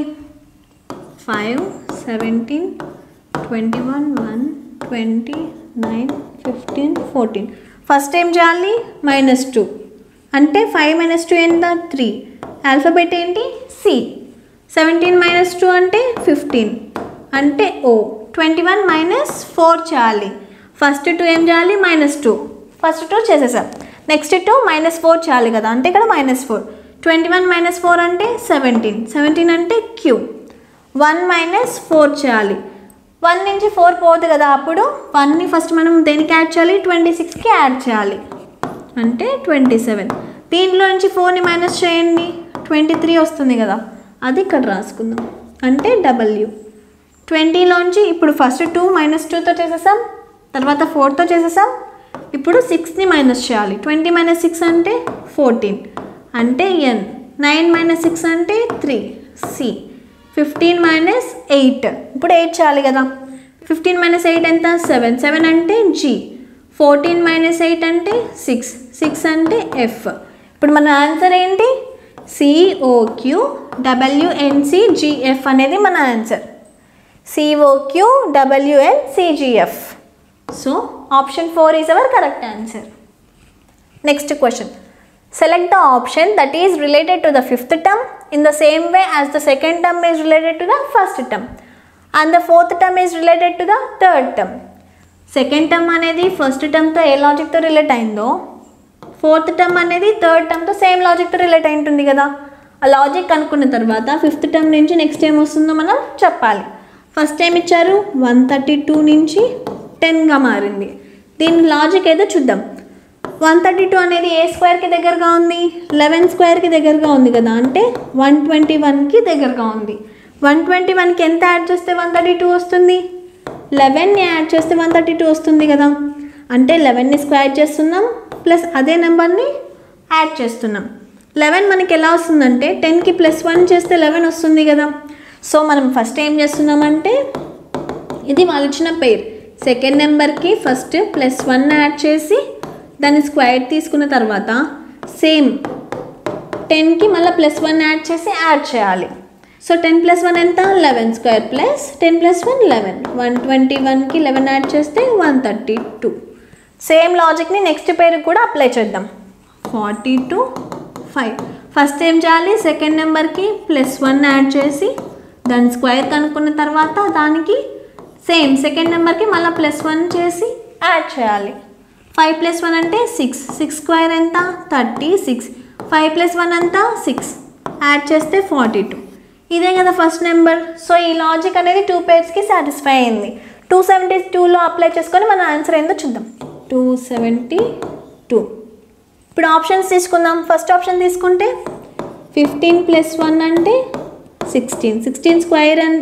five seventeen twenty one one twenty nine fifteen fourteen first ఏం చేయాలి మైనస్ టూ అంటే ఫైవ్ మైనస్ టూ ఎంత త్రీ ఆల్ఫాబెట్ ఏంటి సి సెవెంటీన్ మైనస్ టూ అంటే ఫిఫ్టీన్ అంటే O twenty one minus four చేయాలి ఫస్ట్ టూ ఏం చేయాలి మైనస్ టూ ఫస్ట్ టూ చేసేసాం నెక్స్ట్ టూ మైనస్ ఫోర్ చేయాలి కదా అంటే ఇక్కడ minus four twenty one minus four అంటే సెవెంటీన్ సెవెంటీన్ అంటే క్యూ వన్ మైనస్ ఫోర్ చేయాలి వన్ నుంచి ఫోర్ పోదు కదా అప్పుడు వన్ని ఫస్ట్ మనం దేనికి యాడ్ చేయాలి ట్వంటీ సిక్స్కి యాడ్ చేయాలి అంటే ట్వంటీ సెవెన్ దీనిలో నుంచి ఫోర్ని మైనస్ చేయండి ట్వంటీ త్రీ వస్తుంది కదా అది ఇక్కడ రాసుకుందాం అంటే డబ్ల్యూ ట్వంటీలోంచి ఇప్పుడు ఫస్ట్ టూ మైనస్ టూతో చేసేసాం తర్వాత ఫోర్తో చేసేసాం ఇప్పుడు సిక్స్ని మైనస్ చేయాలి ట్వంటీ మైనస్ సిక్స్ అంటే ఫోర్టీన్ అంటే ఎన్ నైన్ మైనస్ సిక్స్ అంటే three C fifteen minus eight ఇప్పుడు ఎయిట్ చేయాలి కదా ఫిఫ్టీన్ మైనస్ ఎయిట్ ఎంత సెవెన్ సెవెన్ అంటే జీ ఫోర్టీన్ మైనస్ ఎయిట్ అంటే సిక్స్ సిక్స్ అంటే ఎఫ్ ఇప్పుడు మన ఆన్సర్ ఏంటి సిఓక్యూ డబ్ల్యూఎన్సి జిఎఫ్ అనేది మన answer COQ WN CGF so option four is our correct answer next question select the option that is related to the fifth term in the same way as the second term is related to the first term and the fourth term is related to the third term second term అనేది first టర్మ్తో ఏ లాజిక్తో relate అయిందో fourth term అనేది third టర్మ్తో same లాజిక్తో relate అయి ఉంటుంది కదా ఆ లాజిక్ అనుకున్న తర్వాత ఫిఫ్త్ టర్మ్ నుంచి నెక్స్ట్ ఏం వస్తుందో మనం చెప్పాలి ఫస్ట్ ఏం ఇచ్చారు వన్ థర్టీ టూ నుంచి టెన్గా మారింది దీని లాజిక్ ఏదో చూద్దాం వన్ థర్టీ టూ అనేది ఏ స్క్వేర్కి దగ్గరగా ఉంది లెవెన్ స్క్వేర్కి దగ్గరగా ఉంది కదా అంటే వన్ ట్వంటీ వన్కి దగ్గరగా ఉంది వన్ ట్వంటీ వన్కి ఎంత యాడ్ చేస్తే వన్ థర్టీ టూ వస్తుంది లెవెన్ని యాడ్ చేస్తే వన్ థర్టీ టూ వస్తుంది కదా అంటే లెవెన్ని స్క్వేర్ చేస్తున్నాం ప్లస్ అదే నెంబర్ని యాడ్ చేస్తున్నాం లెవెన్ మనకి ఎలా వస్తుందంటే టెన్కి ప్లస్ వన్ చేస్తే లెవెన్ వస్తుంది కదా సో మనం ఫస్ట్ ఏం చేస్తున్నామంటే ఇది వాళ్ళు ఇచ్చిన పేర్ సెకండ్ నెంబర్కి ఫస్ట్ ప్లస్ వన్ యాడ్ చేసి దాన్ని స్క్వేర్ తీసుకున్న తర్వాత సేమ్ టెన్కి మళ్ళీ ప్లస్ వన్ యాడ్ చేసి యాడ్ చేయాలి సో టెన్ ప్లస్ వన్ ఎంత eleven square plus ten plus one eleven one twenty వన్కి లెవెన్ యాడ్ చేస్తే వన్ థర్టీ టూ సేమ్ లాజిక్ని నెక్స్ట్ పేరుకి కూడా అప్లై చేద్దాం ఫార్టీ టూ ఫైవ్ ఫస్ట్ ఏం చేయాలి సెకండ్ నెంబర్కి ప్లస్ వన్ యాడ్ చేసి దాని స్క్వేర్ కనుక్కున్న తర్వాత దానికి సేమ్ సెకండ్ నెంబర్కి మళ్ళీ ప్లస్ వన్ చేసి యాడ్ చేయాలి ఫైవ్ ప్లస్ వన్ అంటే సిక్స్ సిక్స్ స్క్వేర్ ఎంత thirty six five plus one అంతా సిక్స్ యాడ్ చేస్తే ఫార్టీ టూ ఇదే కదా ఫస్ట్ నెంబర్ సో ఈ లాజిక్ అనేది టూ పేర్స్కి సాటిస్ఫై అయింది టూ సెవెంటీ టూలో అప్లై చేసుకొని మన ఆన్సర్ ఏందో చూద్దాం టూ సెవెంటీ టూ ఇప్పుడు ఆప్షన్స్ తీసుకుందాం ఫస్ట్ ఆప్షన్ తీసుకుంటే ఫిఫ్టీన్ ప్లస్ వన్ అంటే sixteen sixteen square and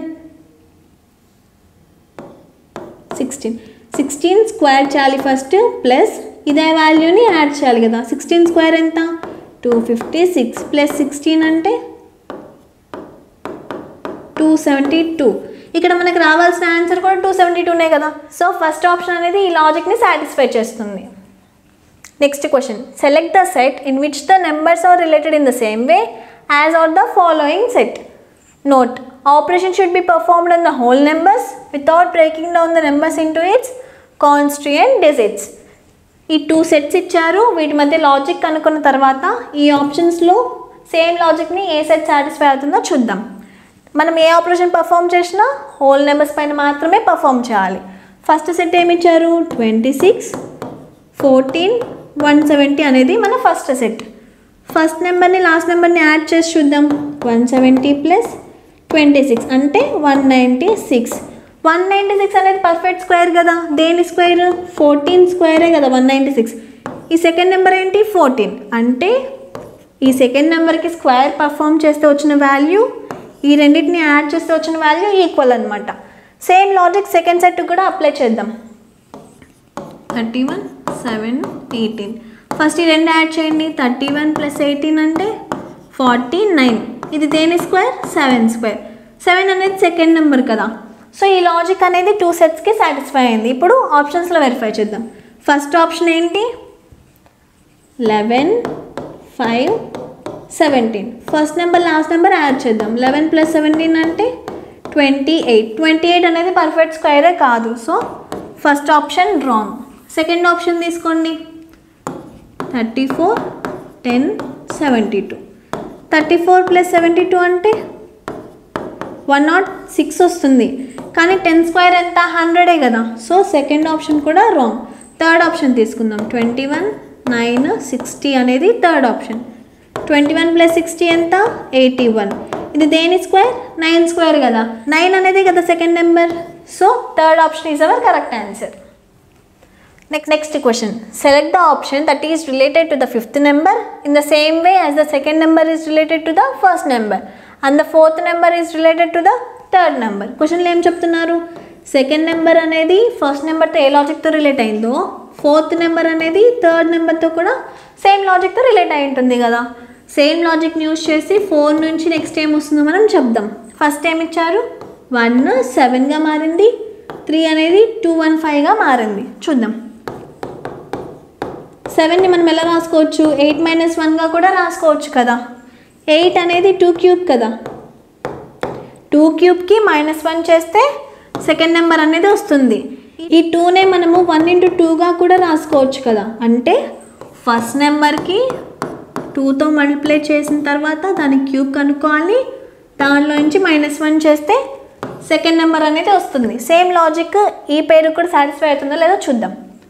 sixteen sixteen square చేయాలి ఫస్ట్ ప్లస్ ఇదే వాల్యూని యాడ్ చేయాలి కదా సిక్స్టీన్ స్క్వేర్ ఎంత two fifty six plus sixteen అంటే టూ సెవెంటీ టూ ఇక్కడ మనకి రావాల్సిన ఆన్సర్ కూడా టూ సెవెంటీ టూనే కదా సో ఫస్ట్ ఆప్షన్ అనేది ఈ లాజిక్ని సాటిస్ఫై చేస్తుంది next question select the set in which the numbers are related in the same way as are the following set note operation should be performed on the whole numbers without breaking down the numbers into its constituent digits ఈ two sets ఇచ్చారు వీటి మధ్య logic కనుక్కున్న తర్వాత ఈ ఆప్షన్స్లో same లాజిక్ని ఏ సెట్ సాటిస్ఫై అవుతుందో చూద్దాం మనం ఏ ఆపరేషన్ పర్ఫామ్ చేసినా హోల్ నెంబర్స్ పైన మాత్రమే పర్ఫామ్ చేయాలి ఫస్ట్ సెట్ ఏమి ఇచ్చారు twenty six fourteen one seventy అనేది మన ఫస్ట్ సెట్ ఫస్ట్ నెంబర్ని లాస్ట్ నెంబర్ని యాడ్ చేసి చూద్దాం one seventy plus twenty six అంటే one ninety six one ninety six అనేది పర్ఫెక్ట్ స్క్వేర్ కదా దేని స్క్వేర్ ఫోర్టీన్ స్క్వేరే కదా వన్ నైంటీ సిక్స్ ఈ సెకండ్ నెంబర్ ఏంటి ఫోర్టీన్ అంటే ఈ సెకండ్ నెంబర్కి స్క్వేర్ పర్ఫామ్ చేస్తే వచ్చిన వాల్యూ ఈ రెండింటిని యాడ్ చేస్తే వచ్చిన వాల్యూ ఈక్వల్ అనమాట సేమ్ లాజిక్ సెకండ్ సెట్ కూడా అప్లై చేద్దాం thirty one seven eighteen first ఈ రెండు యాడ్ చేయండి థర్టీ వన్ ప్లస్ ఎయిటీన్ అంటే ఫార్టీ నైన్ ఇది దేని స్క్వేర్ సెవెన్ స్క్వేర్ సెవెన్ అనేది సెకండ్ నెంబర్ కదా సో ఈ లాజిక్ అనేది టూ సెట్స్కి సాటిస్ఫై అయింది ఇప్పుడు ఆప్షన్స్లో వెరిఫై చేద్దాం ఫస్ట్ ఆప్షన్ ఏంటి eleven five seventeen first number last number add చేద్దాం లెవెన్ ప్లస్ సెవెంటీన్ అంటే ట్వంటీ ఎయిట్ ట్వంటీ ఎయిట్ అనేది పర్ఫెక్ట్ స్క్వేరే కాదు so first option wrong second option తీసుకోండి thirty four ten seventy two thirty four plus seventy two అంటే one naught six వస్తుంది కానీ ten square ఎంత హండ్రెడే కదా సో సెకండ్ ఆప్షన్ కూడా రాంగ్ థర్డ్ ఆప్షన్ తీసుకుందాం ట్వంటీ వన్ నైన్ సిక్స్టీ అనేది third option twenty one plus sixty ఎంత ఎయిటీ వన్ ఇది దేని స్క్వేర్ నైన్ స్క్వేర్ కదా నైన్ అనేది కదా second number so third option is our correct answer next next question select the option that is related to the fifth number in the same way as the second number is related to the first number and the fourth number is related to the third number క్వశ్చన్లో ఏం చెప్తున్నారు second number అనేది first నెంబర్తో ఏ లాజిక్తో relate అయిందో fourth number అనేది third నెంబర్తో కూడా సేమ్ లాజిక్తో రిలేట్ అయి ఉంటుంది కదా సేమ్ లాజిక్ని యూస్ చేసి ఫోర్ నుంచి నెక్స్ట్ ఏం వస్తుందో మనం చెప్దాం ఫస్ట్ ఏం ఇచ్చారు వన్ సెవెన్గా మారింది త్రీ అనేది టూ వన్ ఫైవ్గా మారింది చూద్దాం సెవెన్ని మనం ఎలా రాసుకోవచ్చు ఎయిట్ మైనస్ వన్గా కూడా రాసుకోవచ్చు కదా ఎయిట్ అనేది టూ క్యూబ్ కదా టూ క్యూబ్కి మైనస్ వన్ చేస్తే సెకండ్ నెంబర్ అనేది వస్తుంది ఈ టూనే మనము వన్ ఇంటూ టూగా కూడా రాసుకోవచ్చు కదా అంటే ఫస్ట్ నెంబర్కి టూతో మల్టిప్లై చేసిన తర్వాత దాని క్యూబ్ కనుక్కోవాలి దానిలో నుంచి మైనస్ వన్ చేస్తే సెకండ్ నెంబర్ అనేది వస్తుంది సేమ్ లాజిక్ ఈ పేరు కూడా సాటిస్ఫై అవుతుందో లేదో చూద్దాం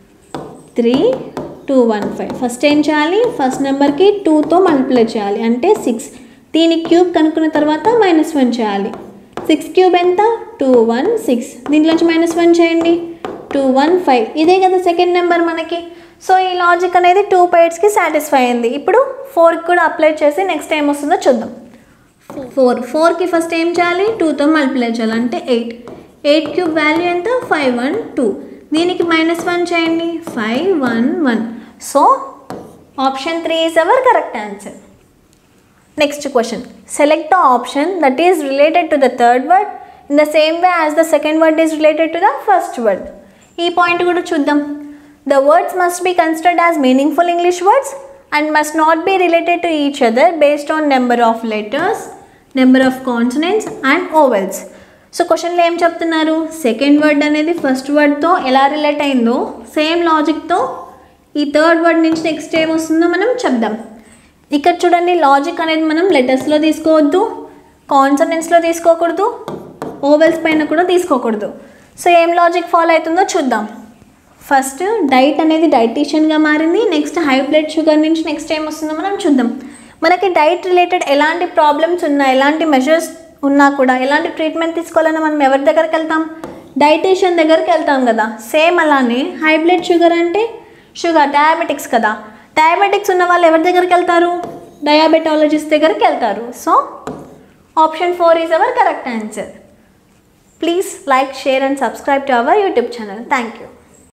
three two one five first ఏం చేయాలి ఫస్ట్ నెంబర్కి టూతో మల్టిప్లై చేయాలి అంటే సిక్స్ దీని క్యూబ్ కనుక్కున్న తర్వాత మైనస్ వన్ చేయాలి సిక్స్ క్యూబ్ ఎంత టూ వన్ సిక్స్ దీంట్లోంచి మైనస్ వన్ చేయండి టూ వన్ ఫైవ్ ఇదే కదా సెకండ్ నెంబర్ మనకి సో ఈ లాజిక్ అనేది టూ పైట్స్కి సాటిస్ఫై అయింది ఇప్పుడు ఫోర్కి కూడా అప్లై చేసి నెక్స్ట్ ఏం వస్తుందో చూద్దాం ఫోర్ ఫోర్కి ఫస్ట్ ఏం చేయాలి టూతో మల్టిప్లై చేయాలి అంటే ఎయిట్ ఎయిట్ క్యూబ్ వాల్యూ ఎంత ఫైవ్ వన్ టూ దీనికి మైనస్ వన్ చేయండి five one one so option three is our correct answer next question select the option that is related to the third word in the same way as the second word is related to the first word ఈ point కూడా చూద్దాం the words must be considered as meaningful English words and must not be related to each other based on number of letters number of consonants and vowels so క్వశ్చన్లో ఏం చెప్తున్నారు second word అనేది first వర్డ్తో ఎలా relate అయిందో same లాజిక్తో ఈ third word నుంచి next ఏం వస్తుందో మనం చెప్దాం ఇక్కడ చూడండి లాజిక్ అనేది మనం లెటర్స్లో తీసుకోవద్దు కాన్సనెంట్స్లో తీసుకోకూడదు ఓవెల్స్ పైన కూడా తీసుకోకూడదు సో ఏం లాజిక్ ఫాలో అవుతుందో చూద్దాం ఫస్ట్ డైట్ అనేది డైటీషియన్గా మారింది నెక్స్ట్ హై బ్లడ్ షుగర్ నుంచి నెక్స్ట్ ఏం వస్తుందో మనం చూద్దాం మనకి డైట్ రిలేటెడ్ ఎలాంటి ప్రాబ్లమ్స్ ఉన్నా ఎలాంటి మెజర్స్ ఉన్నా కూడా ఎలాంటి ట్రీట్మెంట్ తీసుకోవాలన్నా మనం ఎవరి దగ్గరికి వెళ్తాం డైటీషియన్ దగ్గరికి వెళ్తాం కదా సేమ్ అలానే హై బ్లడ్ షుగర్ అంటే షుగర్ డయాబెటిక్స్ కదా డయాబెటిక్స్ ఉన్న వాళ్ళు ఎవరి దగ్గరికి వెళ్తారు డయాబెటాలజిస్ట్ దగ్గరికి వెళ్తారు so option four is our correct answer please like share and subscribe to our YouTube channel thank you